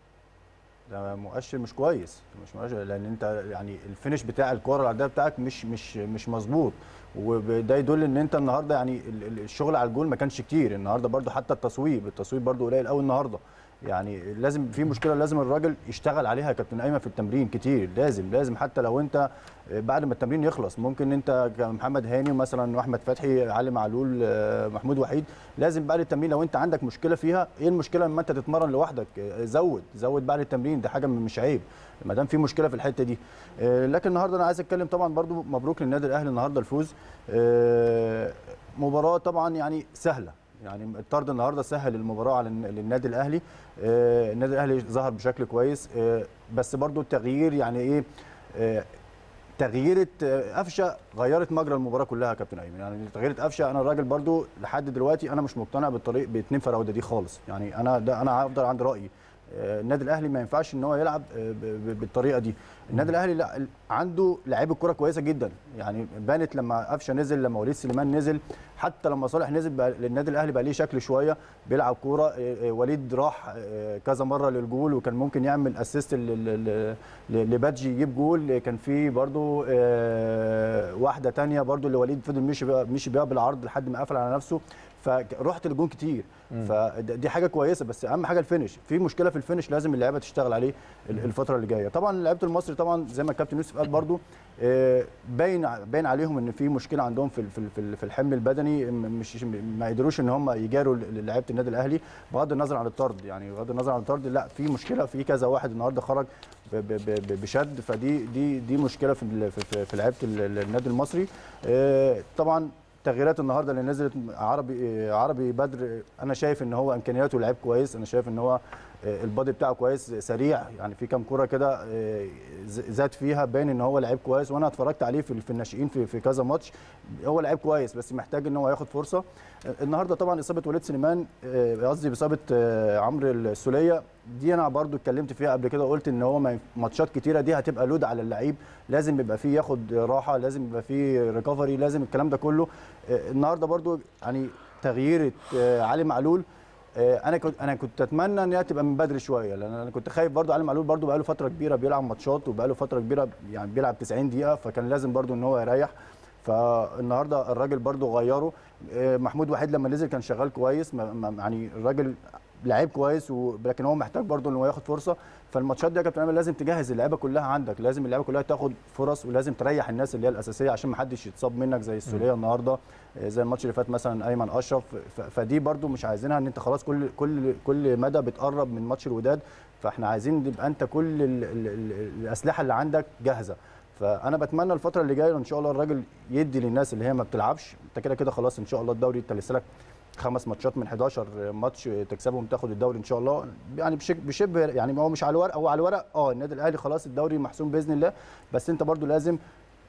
ده مؤشر مش كويس مش مؤشر لان انت يعني الفينش بتاع الكوره العرضيه بتاعك مش مش مش مظبوط وده يدل ان انت النهارده يعني ال- ال- الشغل على الجول ما كانش كتير النهارده برضو حتى التصويب التصويب برضو قليل قوي النهارده يعني لازم في مشكله لازم الراجل يشتغل عليها يا كابتن ايمن في التمرين كتير لازم لازم حتى لو انت بعد ما التمرين يخلص ممكن انت كمحمد هاني مثلا واحمد فتحي علي معلول آه، محمود وحيد لازم بعد التمرين لو انت عندك مشكله فيها ايه المشكله لما انت تتمرن لوحدك آه، زود زود بعد التمرين ده حاجه مش عيب ما دام في مشكله في الحته دي آه، لكن النهارده انا عايز اتكلم طبعا برضو مبروك للنادي الاهلي النهارده الفوز آه، مباراه طبعا يعني سهله يعني الطرد النهارده سهل المباراه على الن- للنادي الاهلي آه، النادي الاهلي ظهر بشكل كويس آه، بس برضو التغيير يعني ايه آه، تغييره آه، قفشه غيرت مجرى المباراه كلها يا كابتن ايمن يعني تغييره قفشه انا الراجل برضو لحد دلوقتي انا مش مقتنع بالطريق باثنين فراوده دي خالص يعني انا ده انا هفضل عند رايي آه، النادي الاهلي ما ينفعش ان هو يلعب آه، ب- ب- بالطريقه دي النادي الاهلي لا عنده لعيبه كوره كويسه جدا يعني بانت لما قفشه نزل لما وليد سليمان نزل حتى لما صالح نزل بقى النادي الاهلي بقى ليه شكل شويه بيلعب كوره آه، آه، وليد راح آه، كذا مره للجول وكان ممكن يعمل اسيست لبادجي يجيب جول كان في برضو آه، واحده تانية برضو اللي وليد فضل مشي بيها مشي بيها بالعرض لحد ما قفل على نفسه فرحت للجون كتير فدي حاجه كويسه بس اهم حاجه الفينش في مشكله في الفينش لازم اللعيبه تشتغل عليه ال- الفتره اللي جايه طبعا لعيبه المصري طبعا زي ما الكابتن يوسف قال برضو آه، باين ع- باين عليهم ان في مشكله عندهم في ال- في ال- في ال- في الحمل البدني م- مش ما قدروش ان هم يجاروا ل- لعيبه النادي الاهلي بغض النظر عن الطرد يعني بغض النظر عن الطرد لا في مشكله في كذا واحد النهارده خرج ب- ب- ب- بشد فدي دي دي مشكله في ال- في- في- في لعيبه ال- النادي المصري آه، طبعا التغييرات النهارده اللي نزلت عربي عربي بدر انا شايف ان هو امكانياته لعيب كويس انا شايف ان هو آه، البادي بتاعه كويس سريع يعني في كام كوره كده آه، ز- زاد فيها باين ان هو لعيب كويس وانا اتفرجت عليه في في الناشئين في في كذا ماتش هو لعيب كويس بس محتاج ان هو ياخد فرصه آه، النهارده طبعا اصابه وليد سليمان آه، قصدي باصابه آه، عمرو السوليه دي انا برضو اتكلمت فيها قبل كده قلت ان هو ما ينف- ماتشات كتيره دي هتبقى لود على اللعيب لازم يبقى فيه ياخد راحه لازم يبقى فيه ريكفري لازم الكلام ده كله آه، النهارده برضو يعني تغيير آه، علي معلول آه، انا كنت انا كنت اتمنى ان هي تبقى من بدري شويه لان انا كنت خايف برضو علي معلول برضو بقاله فتره كبيره بيلعب ماتشات وبقاله فتره كبيره يعني بيلعب 90 دقيقه فكان لازم برضو ان هو يريح فالنهارده الراجل برضو غيره آه، محمود وحيد لما نزل كان شغال كويس ما- ما- يعني الراجل لعيب كويس و- لكن هو محتاج برضو ان هو ياخد فرصه فالماتشات دي يا كابتن ايمن لازم تجهز اللعيبه كلها عندك لازم اللعيبه كلها تاخد فرص ولازم تريح الناس اللي هي الاساسيه عشان ما حدش يتصاب منك زي السوليه النهارده آه، زي الماتش اللي فات مثلا ايمن اشرف ف- فدي برضو مش عايزينها ان انت خلاص كل كل كل مدى بتقرب من ماتش الوداد فاحنا عايزين يبقى انت كل ال ال ال الاسلحه اللي عندك جاهزه فانا بتمنى الفتره اللي جايه ان شاء الله الراجل يدي للناس اللي هي ما بتلعبش انت كده كده خلاص ان شاء الله الدوري انت لسه لك خمس ماتشات من 11 ماتش تكسبهم تاخد الدوري ان شاء الله يعني بشك- بشبه يعني هو مش على الورق هو على الورق اه النادي الاهلي خلاص الدوري محسوم باذن الله بس انت برضو لازم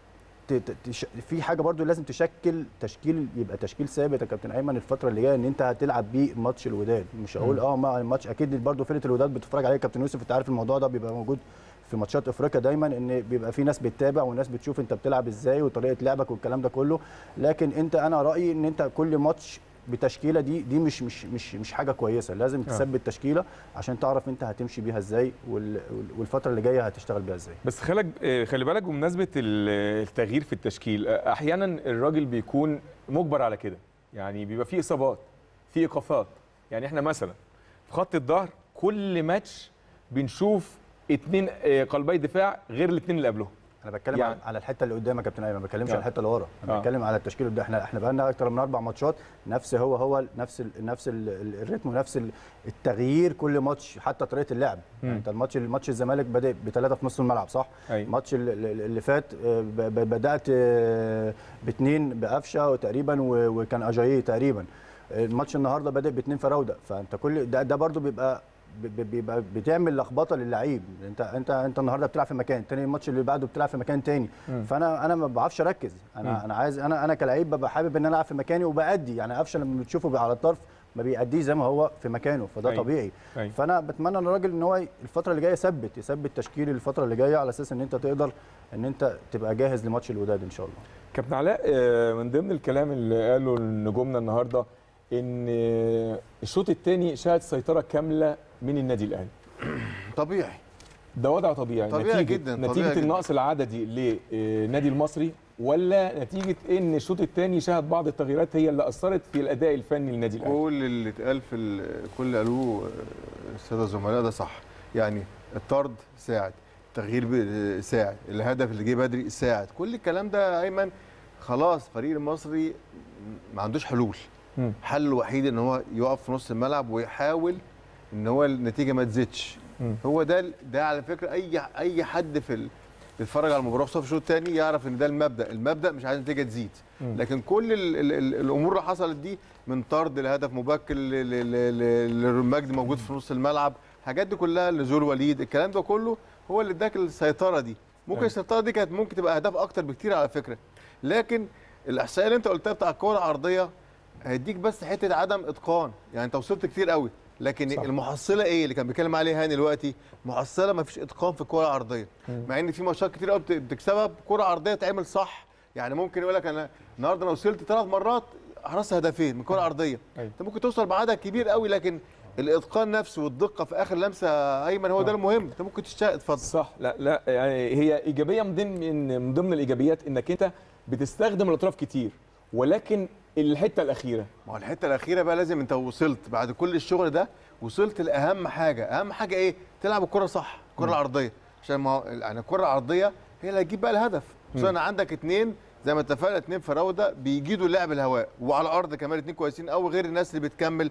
ت- ت- تش... في حاجه برضو لازم تشكل تشكيل يبقى تشكيل ثابت يا كابتن ايمن الفتره اللي جايه ان انت هتلعب بيه ماتش الوداد مش هقول مم. اه ما الماتش اكيد برضو فرقه الوداد بتتفرج عليه كابتن يوسف انت عارف الموضوع ده بيبقى موجود في ماتشات افريقيا دايما ان بيبقى في ناس بتتابع وناس بتشوف انت بتلعب ازاي وطريقه لعبك والكلام ده كله لكن انت انا رايي ان انت كل ماتش بتشكيله دي دي مش مش مش مش حاجه كويسه لازم آه. تثبت تشكيله عشان تعرف انت هتمشي بيها ازاي وال- والفتره اللي جايه هتشتغل بيها ازاي بس خلك آه، خلي بالك بمناسبه ال- التغيير في التشكيل آه، احيانا الراجل بيكون مجبر على كده يعني بيبقى فيه اصابات في ايقافات يعني احنا مثلا في خط الظهر كل ماتش بنشوف اتنين آه، قلبي دفاع غير الاتنين اللي قبلهم انا بتكلم يعني- يعني على الحته اللي قدام يا كابتن ايمن ما بتكلمش آه. على الحته اللي ورا انا آه. بتكلم على التشكيل اللي قدام احنا احنا بقى لنا اكتر من اربع ماتشات نفس هو هو نفس ال نفس ال الريتم ونفس ال- التغيير كل ماتش حتى طريقه اللعب مم. يعني انت الماتش الماتش الزمالك بادئ بثلاثه في نص الملعب صح أيوة. الماتش ال- ال- اللي فات آه، ب- ب- بدات آه، باثنين بقفشه تقريبا و- وكان اجاييه تقريبا الماتش النهارده بادئ باثنين فراوده فانت كل ده, ده برضو بيبقى ب- ب- بيبقى بتعمل لخبطه للعيب انت انت انت النهارده بتلعب في مكان تاني الماتش اللي بعده بتلعب في مكان تاني مم. فانا انا ما بعرفش اركز مم. انا انا عايز انا انا كلعيب ببقى حابب ان انا العب في مكاني وبادي يعني قفشه لما بتشوفه على الطرف ما بيأديش زي ما هو في مكانه فده أيوة. طبيعي أيوة. فانا بتمنى ان الراجل ان هو الفتره اللي جايه يثبت يثبت تشكيل الفتره اللي جايه على اساس ان انت تقدر ان انت تبقى جاهز لماتش الوداد ان شاء الله كابتن علاء آه، من ضمن الكلام اللي قاله نجومنا النهارده ان آه، الشوط الثاني شهد سيطره كامله من النادي الاهلي طبيعي ده وضع طبيعي, طبيعي نتيجه جداً، طبيعي نتيجه جداً. النقص العددي للنادي المصري ولا نتيجه ان الشوط الثاني شهد بعض التغييرات هي اللي اثرت في الاداء الفني للنادي الاهلي كل اللي اتقال في ال- كل اللي قالوه آه، الساده الزملاء ده صح يعني الطرد ساعد التغيير ب- ساعد الهدف اللي جه بدري ساعد كل الكلام ده ايمن خلاص فريق المصري ما عندوش حلول مم. حل الوحيد ان هو يقف في نص الملعب ويحاول ان هو النتيجه ما تزيدش مم. هو ده ده على فكره اي اي حد في ال- بيتفرج على المباراه خصوصا في الشوط الثاني يعرف ان ده المبدا المبدا مش عايز النتيجه تزيد مم. لكن كل ال ال ال الامور اللي حصلت دي من طرد لهدف مبكر ل- ل- ل- للمجد موجود في نص الملعب الحاجات دي كلها نزول وليد الكلام ده كله هو اللي اداك السيطره دي ممكن أيوة. السيطره دي كانت ممكن تبقى اهداف اكتر بكتير على فكره لكن الاحصائيه اللي انت قلتها بتاع الكوره العرضيه هيديك بس حته عدم اتقان يعني انت وصلت كتير قوي لكن صح. صح. المحصله ايه اللي كان بيتكلم عليها هاني دلوقتي محصله ما فيش اتقان في الكوره العرضيه مم. مع ان في ماتشات كتير قوي بت- بتكسبها بكوره عرضيه تعمل صح يعني ممكن يقول لك انا النهارده انا وصلت ثلاث مرات حرصت هدفين من كوره عرضيه أيوة. انت ممكن توصل بعدد كبير قوي لكن الاتقان نفسه والدقه في اخر لمسه ايمن هو ده آه. المهم انت ممكن تشتغل اتفضل صح لا لا يعني هي ايجابيه من ضمن من ضمن الايجابيات انك انت بتستخدم الاطراف كتير ولكن الحته الاخيره ما هو الحته الاخيره بقى لازم انت وصلت بعد كل الشغل ده وصلت لاهم حاجه اهم حاجه ايه تلعب الكره صح الكره العرضيه عشان ما هو يعني الكره العرضيه هي اللي هتجيب بقى الهدف خصوصا انا عندك اتنين زي ما اتفقنا اتنين فراوده بيجيدوا اللعب الهواء وعلى الارض كمان اتنين كويسين قوي غير الناس اللي بتكمل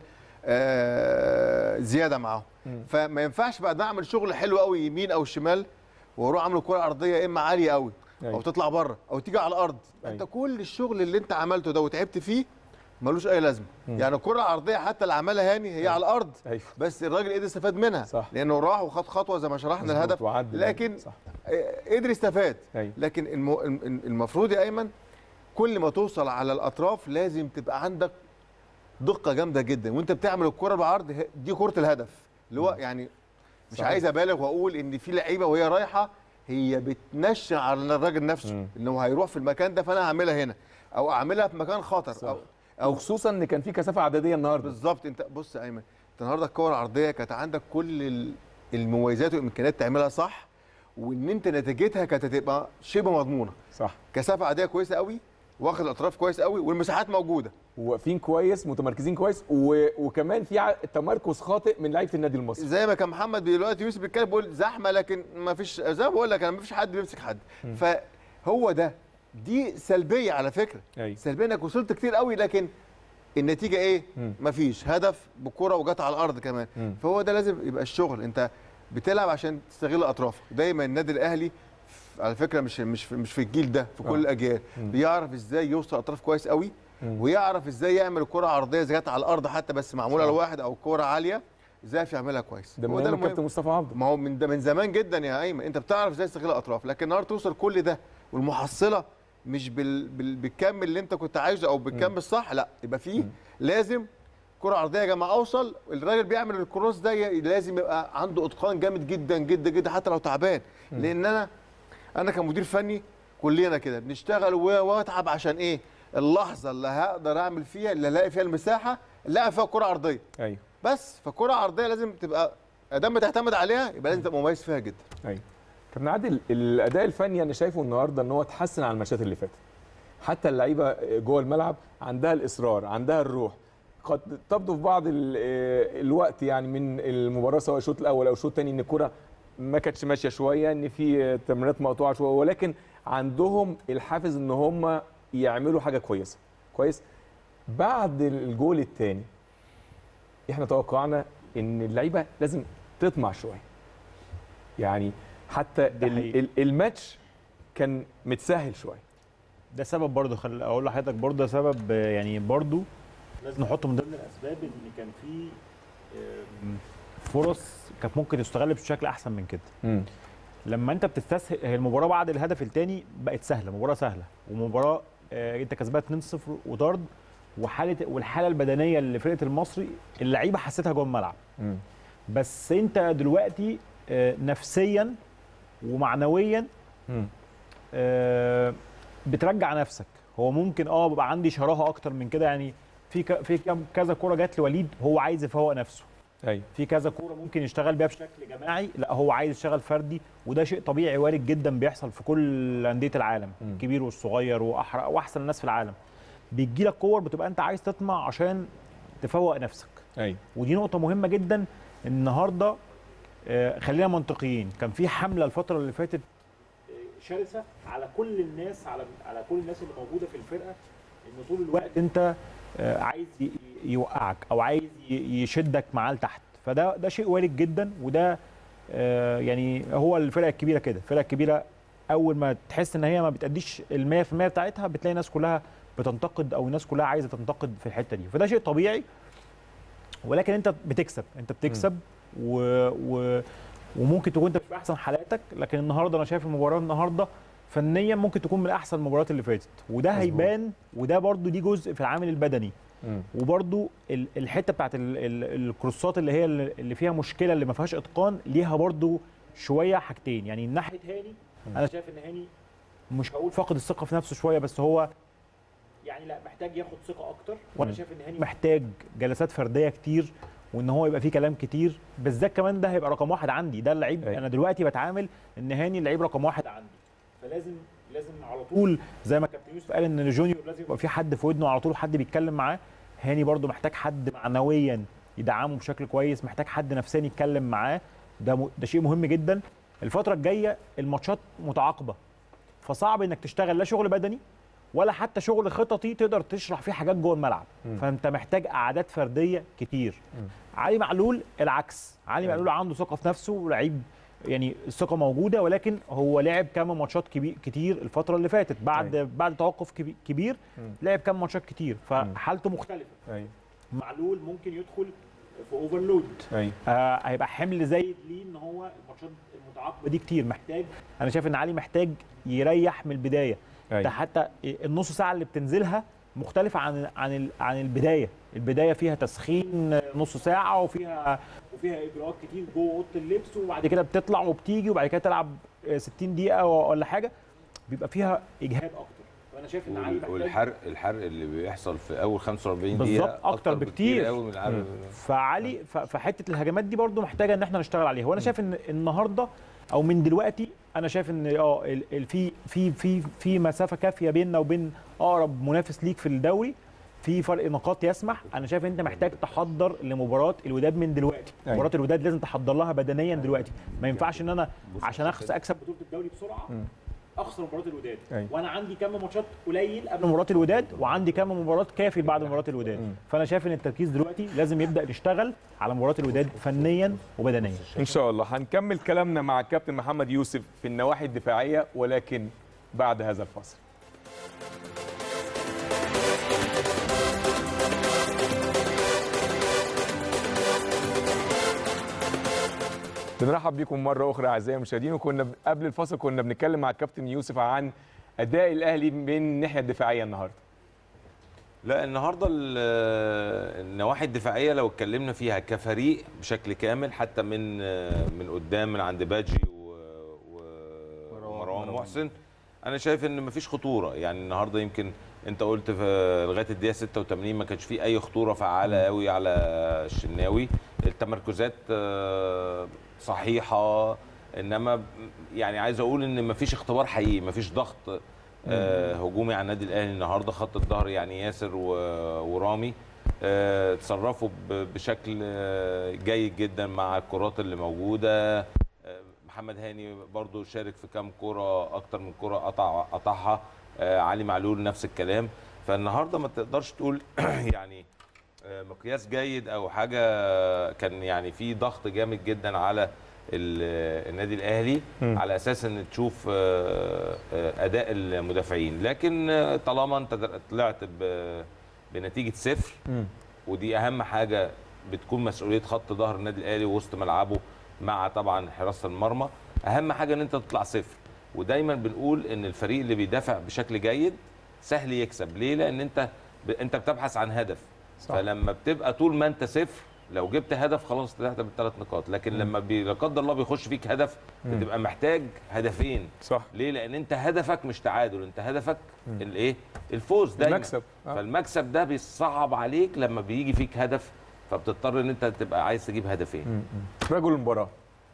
آه زياده معاهم مم. فما ينفعش بعد ما اعمل شغل حلو قوي يمين او شمال واروح اعمل كره عرضيه يا اما عاليه قوي او أيوة. تطلع بره او تيجي على الارض أيوة. انت كل الشغل اللي انت عملته ده وتعبت فيه ملوش اي لازمه مم. يعني الكره العرضيه حتى اللي عملها هاني هي على الارض ايوه بس الراجل قدر يستفاد منها صح. لانه راح وخد خطوه زي ما شرحنا مظبوط، الهدف وعدل. لكن صح آه، قدر يستفاد ايوه لكن الم- الم- المفروض يا ايمن كل ما توصل على الاطراف لازم تبقى عندك دقه جامده جدا وانت بتعمل الكره بعرض ه- دي كره الهدف اللي هو يعني مش صحيح. عايز ابالغ واقول ان في لعيبه وهي رايحه هي بتنشن على الراجل نفسه مم. انه هيروح في المكان ده فانا هعملها هنا او اعملها في مكان خطر صح. او او وخصوصا ان كان في كثافه عدديه النهارده بالظبط انت بص يا ايمن انت النهارده الكور العرضيه كانت عندك كل ال- المميزات والامكانيات تعملها صح وان انت نتيجتها كانت هتبقى شبه مضمونه صح كثافه عاديه كويسه قوي واخد الاطراف كويس قوي والمساحات موجوده واقفين كويس متمركزين كويس و... وكمان في ع- تمركز خاطئ من لعيبه النادي المصري زي ما كان محمد دلوقتي يوسف بيتكلم بيقول زحمه لكن ما فيش زي ما بقول لك انا ما فيش حد بيمسك حد فهو ده دي سلبيه على فكره ايوه سلبيه انك وصلت كتير قوي لكن النتيجه ايه مم. مفيش هدف بكره وجت على الارض كمان مم. فهو ده لازم يبقى الشغل انت بتلعب عشان تستغل اطرافك دايما النادي الاهلي ف- على فكره مش مش في مش في الجيل ده في كل آه. الاجيال مم. بيعرف ازاي يوصل اطراف كويس قوي مم. ويعرف ازاي يعمل الكره عرضيه اذا كانت على الارض حتى بس معموله صح. لواحد او كره عاليه ازاي يعرف يعملها كويس ده هو من ده ايام المهم. الكابتن مصطفى عبده ما هو من ده من زمان جدا يا ايمن انت بتعرف ازاي تستغل الاطراف لكن النهارده توصل كل ده والمحصله مش بال... بال... بالكم اللي انت كنت عايزه او بالكم الصح لا يبقى فيه مم. لازم كرة عرضية يا جماعة أوصل الراجل بيعمل الكروس ده ي- لازم يبقى عنده إتقان جامد جدا جدا جدا حتى لو تعبان مم. لأن أنا أنا كمدير فني كلنا كده بنشتغل و- وأتعب عشان إيه؟ اللحظة اللي هقدر أعمل فيها اللي ألاقي فيها المساحة اللي ألاقي فيها كرة عرضية ايوه بس فكرة عرضية لازم تبقى ادام بتعتمد عليها يبقى لازم تبقى مميز فيها جدا ايوه كابتن عادل الاداء الفني انا شايفه النهارده ان هو اتحسن عن الماتشات اللي فاتت حتى اللعيبه جوه الملعب عندها الاصرار عندها الروح قد تبدو في بعض ال- آه، الوقت يعني من المباراه سواء الشوط الاول او الشوط الثاني ان الكره ما كانتش ماشيه شويه ان في آه، تمريرات مقطوعه شويه ولكن عندهم الحافز ان هم يعملوا حاجه كويسه كويس بعد الجول الثاني احنا توقعنا ان اللعيبه لازم تطمع شويه يعني حتى ده ال- حقيقي. ال- الماتش كان متسهل شويه ده سبب برضه خل... اقول لحضرتك برضه ده سبب آه، يعني برضه لازم نحطه من ضمن الاسباب ان كان في آم، فرص كانت ممكن تستغل بشكل احسن من كده لما انت بتستسهل هي المباراه بعد الهدف الثاني بقت سهله مباراه سهله ومباراه آه، انت كسبان 2-0 وطرد وحاله والحاله البدنيه لفرقه المصري اللعيبه حسيتها جوه الملعب مم. بس انت دلوقتي آه، نفسيا ومعنويا مم. آه، بترجع نفسك هو ممكن اه بيبقى عندي شراهه اكتر من كده يعني في ك... في كم كذا كوره جت لوليد هو عايز يفوق نفسه ايوه في كذا كوره ممكن يشتغل بيها بشكل جماعي لا هو عايز يشتغل فردي وده شيء طبيعي وارد جدا بيحصل في كل انديه العالم مم. الكبير والصغير واحرق واحسن الناس في العالم بيجي لك كور بتبقى انت عايز تطمع عشان تفوق نفسك ايوه ودي نقطة مهمة جدا النهارده آه، خلينا منطقيين كان في حملة الفترة اللي فاتت آه، شرسة على كل الناس على على كل الناس اللي موجودة في الفرقة ان طول الوقت انت آه، عايز ي- يوقعك او عايز ي- يشدك معاه لتحت فده ده شيء وارد جدا وده آه، يعني هو الفرقة الكبيرة كده الفرقة الكبيرة اول ما تحس ان هي ما بتأديش ال 100% بتاعتها بتلاقي الناس كلها بتنتقد او الناس كلها عايزة تنتقد في الحتة دي فده شيء طبيعي ولكن انت بتكسب انت بتكسب و... و... وممكن تكون انت مش في احسن حالاتك لكن النهارده انا شايف المباراه النهارده فنيا ممكن تكون من احسن المباريات اللي فاتت وده مظبوط. هيبان وده برضو ليه جزء في العامل البدني مم. وبرضو ال- الحته بتاعت ال- ال- الكروسات اللي هي اللي فيها مشكله اللي ما فيهاش اتقان ليها برضو شويه حاجتين يعني من ناحيه هاني انا شايف ان هاني مش هقول فاقد الثقه في نفسه شويه بس هو يعني لا محتاج ياخد ثقه اكتر وانا مم. شايف ان هاني محتاج جلسات فرديه كتير وان هو يبقى فيه كلام كتير بالذات كمان ده هيبقى رقم واحد عندي ده اللعيب أيوة. انا دلوقتي بتعامل ان هاني اللعيب رقم واحد عندي فلازم لازم على طول زي ما كابتن يوسف قال ان الجونيور لازم يبقى في حد في ودنه على طول حد بيتكلم معاه هاني برضو محتاج حد معنويا يدعمه بشكل كويس محتاج حد نفسيا يتكلم معاه ده م... ده شيء مهم جدا الفتره الجايه الماتشات متعاقبه فصعب انك تشتغل لا شغل بدني ولا حتى شغل خططي تقدر تشرح فيه حاجات جوه الملعب مم. فانت محتاج قعدات فرديه كتير مم. علي معلول العكس علي أيوة. معلول عنده ثقه في نفسه ولعيب يعني الثقه موجوده ولكن هو لعب كام ماتشات كبير كتير الفتره اللي فاتت بعد بعد توقف كبي- كبير لعب كام ماتشات كتير فحالته مختلفه ايوه معلول ممكن يدخل في اوفرلود ايوه آه هيبقى حمل زايد ليه ان هو الماتشات المتعاقبه دي كتير محتاج انا شايف ان علي محتاج يريح من البدايه أيوة. ده حتى النص ساعه اللي بتنزلها مختلفه عن عن ال- عن البدايه البدايه فيها تسخين نص ساعه وفيها وفيها اجراءات كتير جوه اوضه اللبس وبعد كده بتطلع وبتيجي وبعد كده تلعب آه، 60 دقيقه ولا حاجه بيبقى فيها اجهاد اكتر فانا شايف ان علي وال- محتاج والحرق الحرق اللي بيحصل في اول 45 دقيقه بالظبط اكتر بكتير قوي من العدد فعلي ف- فحته الهجمات دي برضو محتاجه ان احنا نشتغل عليها وانا شايف ان النهارده او من دلوقتي انا شايف ان اه ال- ال- في في في في مسافه كافيه بيننا وبين اقرب منافس ليك في الدوري في فرق نقاط يسمح انا شايف انت محتاج تحضر لمباراه الوداد من دلوقتي أيوة. مباراه الوداد لازم تحضر لها بدنيا دلوقتي ما ينفعش ان انا عشان أخس- اكسب بطوله الدوري بسرعه اخسر مباراه الوداد أيوة. وانا عندي كام ماتشات قليل قبل مباراه الوداد وعندي كام مباراه كافي بعد مباراه الوداد فانا شايف ان التركيز دلوقتي لازم يبدا نشتغل على مباراه الوداد فنيا وبدنيا ان شاء الله هنكمل كلامنا مع الكابتن محمد يوسف في النواحي الدفاعيه ولكن بعد هذا الفصل بنرحب بكم مره اخرى اعزائي المشاهدين وكنا ب- قبل الفصل كنا بنتكلم مع الكابتن يوسف عن اداء الاهلي من الناحيه الدفاعيه النهارده لا النهارده ال- النواحي الدفاعيه لو اتكلمنا فيها كفريق بشكل كامل حتى من من قدام من عند باجي و- و- ومروان محسن انا شايف ان مفيش خطوره يعني النهارده يمكن انت قلت في لغايه الدقيقه 86 ما كانش في اي خطوره فعاله قوي على الشناوي التمركزات آه، صحيحه انما يعني عايز اقول ان مفيش اختبار حقيقي مفيش ضغط آه، هجومي على النادي الاهلي النهارده خط الظهر يعني ياسر و- ورامي آه، اتصرفوا ب- بشكل آه، جيد جدا مع الكرات اللي موجوده آه، محمد هاني برضو شارك في كام كرة اكتر من كرة قطع قطعها آه، علي معلول نفس الكلام فالنهارده ما تقدرش تقول يعني آه، مقياس جيد او حاجه كان يعني في ضغط جامد جدا على ال- النادي الاهلي مم. على اساس ان تشوف آه، آه، اداء المدافعين لكن آه، طالما انت طلعت ب- بنتيجه صفر ودي اهم حاجه بتكون مسؤوليه خط ظهر النادي الاهلي وسط ملعبه مع طبعا حراسه المرمى اهم حاجه ان انت تطلع صفر ودايما بنقول ان الفريق اللي بيدافع بشكل جيد سهل يكسب ليه لان انت ب... انت بتبحث عن هدف صح. فلما بتبقى طول ما انت صفر لو جبت هدف خلاص طلعت بالثلاث نقاط لكن لما بي... لا قدر الله بيخش فيك هدف بتبقى محتاج هدفين صح ليه لان انت هدفك مش تعادل انت هدفك الايه الفوز دايما المكسب آه. فالمكسب ده بيصعب عليك لما بيجي فيك هدف فبتضطر ان انت تبقى عايز تجيب هدفين رجل المباراه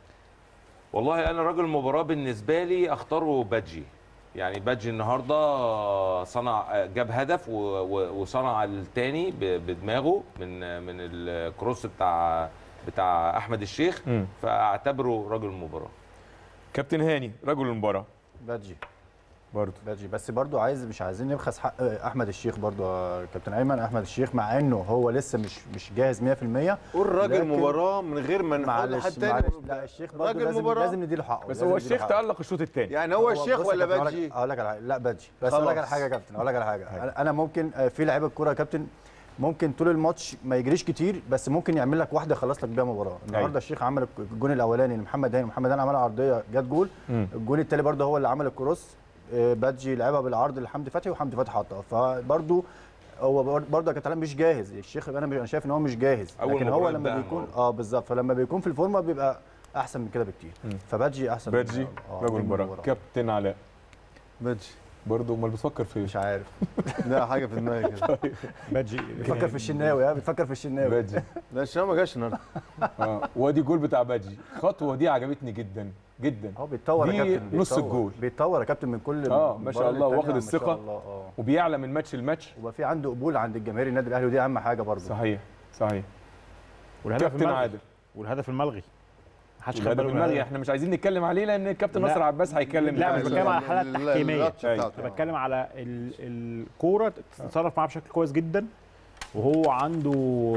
والله انا راجل المباراه بالنسبه لي اختاره بادجي يعني بادجي النهارده صنع جاب هدف و- و- وصنع الثاني بدماغه من من الكروس بتاع بتاع احمد الشيخ مم. فاعتبره راجل المباراه كابتن هاني رجل المباراه بادجي برضه بادجي بس برضو عايز مش عايزين نبخس حق احمد الشيخ برضو يا كابتن ايمن احمد الشيخ مع انه هو لسه مش مش جاهز 100% قول راجل لكن- مباراه من غير ما نحط معلش حد تاني معلش لا الشيخ برضو راجل لازم مباراة. لازم نديله حقه بس لازم هو نديله الشيخ حقه. تألق الشوط الثاني يعني هو الشيخ بص يا ولا كابتن، أقول لك- بادجي اقول لك على حاجه لا بادجي بس اقول لك على خلاص. حاجه يا كابتن اقول لك على حاجه أنا- انا ممكن آه، في لعيبه الكوره يا كابتن ممكن طول الماتش ما يجريش كتير بس ممكن يعمل لك واحده يخلص لك بيها مباراه النهارده الشيخ عمل الجون الاولاني لمحمد هاني محمد هاني عملها عرضيه جت جول مم. الجون التاني برده هو اللي عمل الكروس آه، بادجي لعبها بالعرض لحمدي فتحي وحمدي فتحي حطها فبرده هو برضه يا كابتن مش جاهز الشيخ انا انا شايف ان هو مش جاهز أول لكن هو مباراة لما ده بيكون هو. اه بالظبط فلما بيكون في الفورمه بيبقى احسن من كده بكتير فبادجي احسن من بادجي كده. آه، رجل نجم المباراه كابتن علاء بادجي برضه امال بتفكر في ايه؟ مش عارف لا حاجه في دماغي كده بادجي بيفكر في الشناوي ها بتفكر في الشناوي بادجي لا الشام ما جاش النهارده اه وادي جول بتاع بادجي الخطوه دي عجبتني جدا جدا هو بيتطور دي يا كابتن نص بيتطور. الجول. بيتطور يا كابتن من كل اه ما شاء مباراة الله للتانية، واخد ما شاء الثقه الله، اه وبيعلى من ماتش لماتش وبقى في عنده قبول عند الجماهير النادي الاهلي ودي اهم حاجه برضه صحيح صحيح والهدف كابتن الملغي عادل والهدف الملغي محدش خد الهدف باله من الملغي الهدف. احنا مش عايزين نتكلم عليه لان الكابتن لا. نصر عباس هيتكلم لا، مش دلوقتي. بتكلم على الحالة ال- ال- التحكيمية. اللاتش أيوة. بتاعته. انا بتكلم على ال- الكوره تتصرف معاها بشكل كويس جدا وهو عنده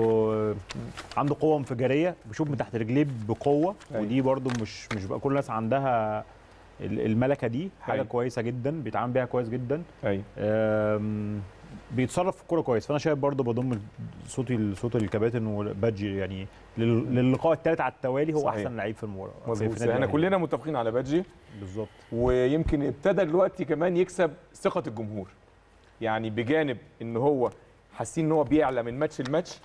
عنده قوه انفجاريه بيشوف من تحت رجليه بقوه أيوة. ودي برده مش مش بقى كل الناس عندها ال- الملكه دي حاجه أيوة. كويسه جدا بيتعامل بيها كويس جدا ايوه أم، بيتصرف في الكوره كويس فانا شايف برضه بضم صوتي صوت الكباتن وبادجي يعني لل- للقاء الثالث على التوالي هو صحيح. احسن لعيب في المباراه في- في مظبوط النادي احنا الأهلي. كلنا متفقين على بادجي بالظبط ويمكن ابتدى دلوقتي كمان يكسب ثقه الجمهور يعني بجانب ان هو حاسين ان هو بيعلى من ماتش لماتش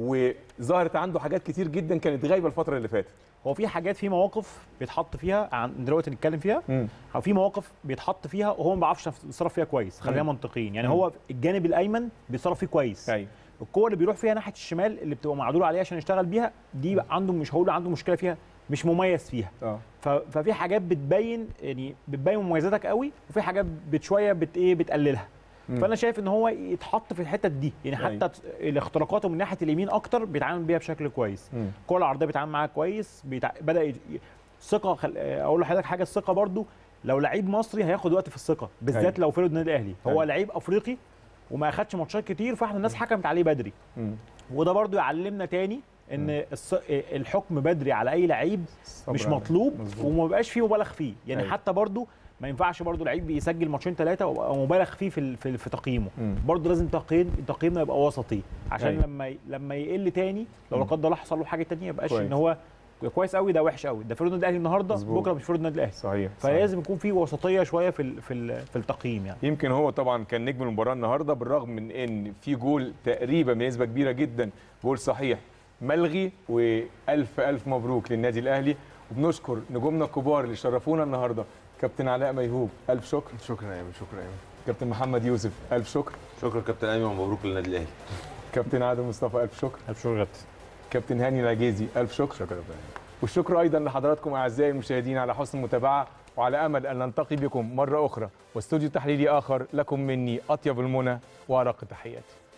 وظهرت عنده حاجات كتير جدا كانت غايبه الفتره اللي فاتت هو في حاجات في مواقف بيتحط فيها عن دلوقتي نتكلم فيها او في مواقف بيتحط فيها وهو ما بيعرفش يتصرف فيها كويس خلينا مم. منطقيين يعني مم. هو الجانب الايمن بيتصرف فيه كويس ايوه الكوره اللي بيروح فيها ناحيه الشمال اللي بتبقى معدول عليها عشان يشتغل بيها دي بقى عنده مش هقول عنده مشكله فيها مش مميز فيها اه ف- ففي حاجات بتبين يعني بتبين مميزاتك قوي وفي حاجات بشويه بت ايه بتقللها مم. فانا شايف ان هو يتحط في الحته دي يعني أيوة. حتى الاختراقاته من ناحيه اليمين اكتر بيتعامل بيها بشكل كويس مم. الكره العرضيه بيتعامل معاها كويس بيتع... بدا ي... ثقه خل... اقول لحضرتك حاجه الثقه برضو لو لعيب مصري هياخد وقت في الثقه بالذات أيوة. لو فرد النادي الاهلي هو أيوة. لعيب افريقي وما اخدش ماتشات كتير فاحنا الناس حكمت عليه بدري مم. وده برضو يعلمنا تاني ان الص... الحكم بدري على اي لعيب مش عليه. مطلوب مظبوط. وما بقاش فيه مبالغ فيه يعني أيوة. حتى برضو ما ينفعش برضو لعيب يسجل ماتشين ثلاثه ويبقى مبالغ فيه في ال- في, في تقييمه مم. برضو لازم تقييم تقييمنا يبقى وسطي عشان أيوة. لما ي... لما يقل تاني لو لا مم. قدر الله حصل له حاجه تانية يبقاش كويس. ان هو كويس قوي ده وحش قوي ده فرود النادي الاهلي النهارده مظبوط. بكره مش فرود النادي الاهلي صحيح صحيح. فلازم يكون في وسطيه شويه في ال... في ال... في التقييم يعني يمكن هو طبعا كان نجم المباراه النهارده بالرغم من ان في جول تقريبا بنسبه كبيره جدا جول صحيح ملغي والف الف مبروك للنادي الاهلي وبنشكر نجومنا الكبار اللي شرفونا النهارده كابتن علاء ميهوب الف شكر شكرا ايمن شكرا ايمن كابتن محمد يوسف الف شكر شكرا كابتن ايمن مبروك للنادي الاهلي كابتن عادل مصطفى الف شكر الف شكر كابتن هاني العجيزي الف شكر شكرا والشكر ايضا لحضراتكم اعزائي المشاهدين على حسن المتابعه وعلى امل ان نلتقي بكم مره اخرى واستوديو تحليلي اخر لكم مني اطيب المنى وارق التحيات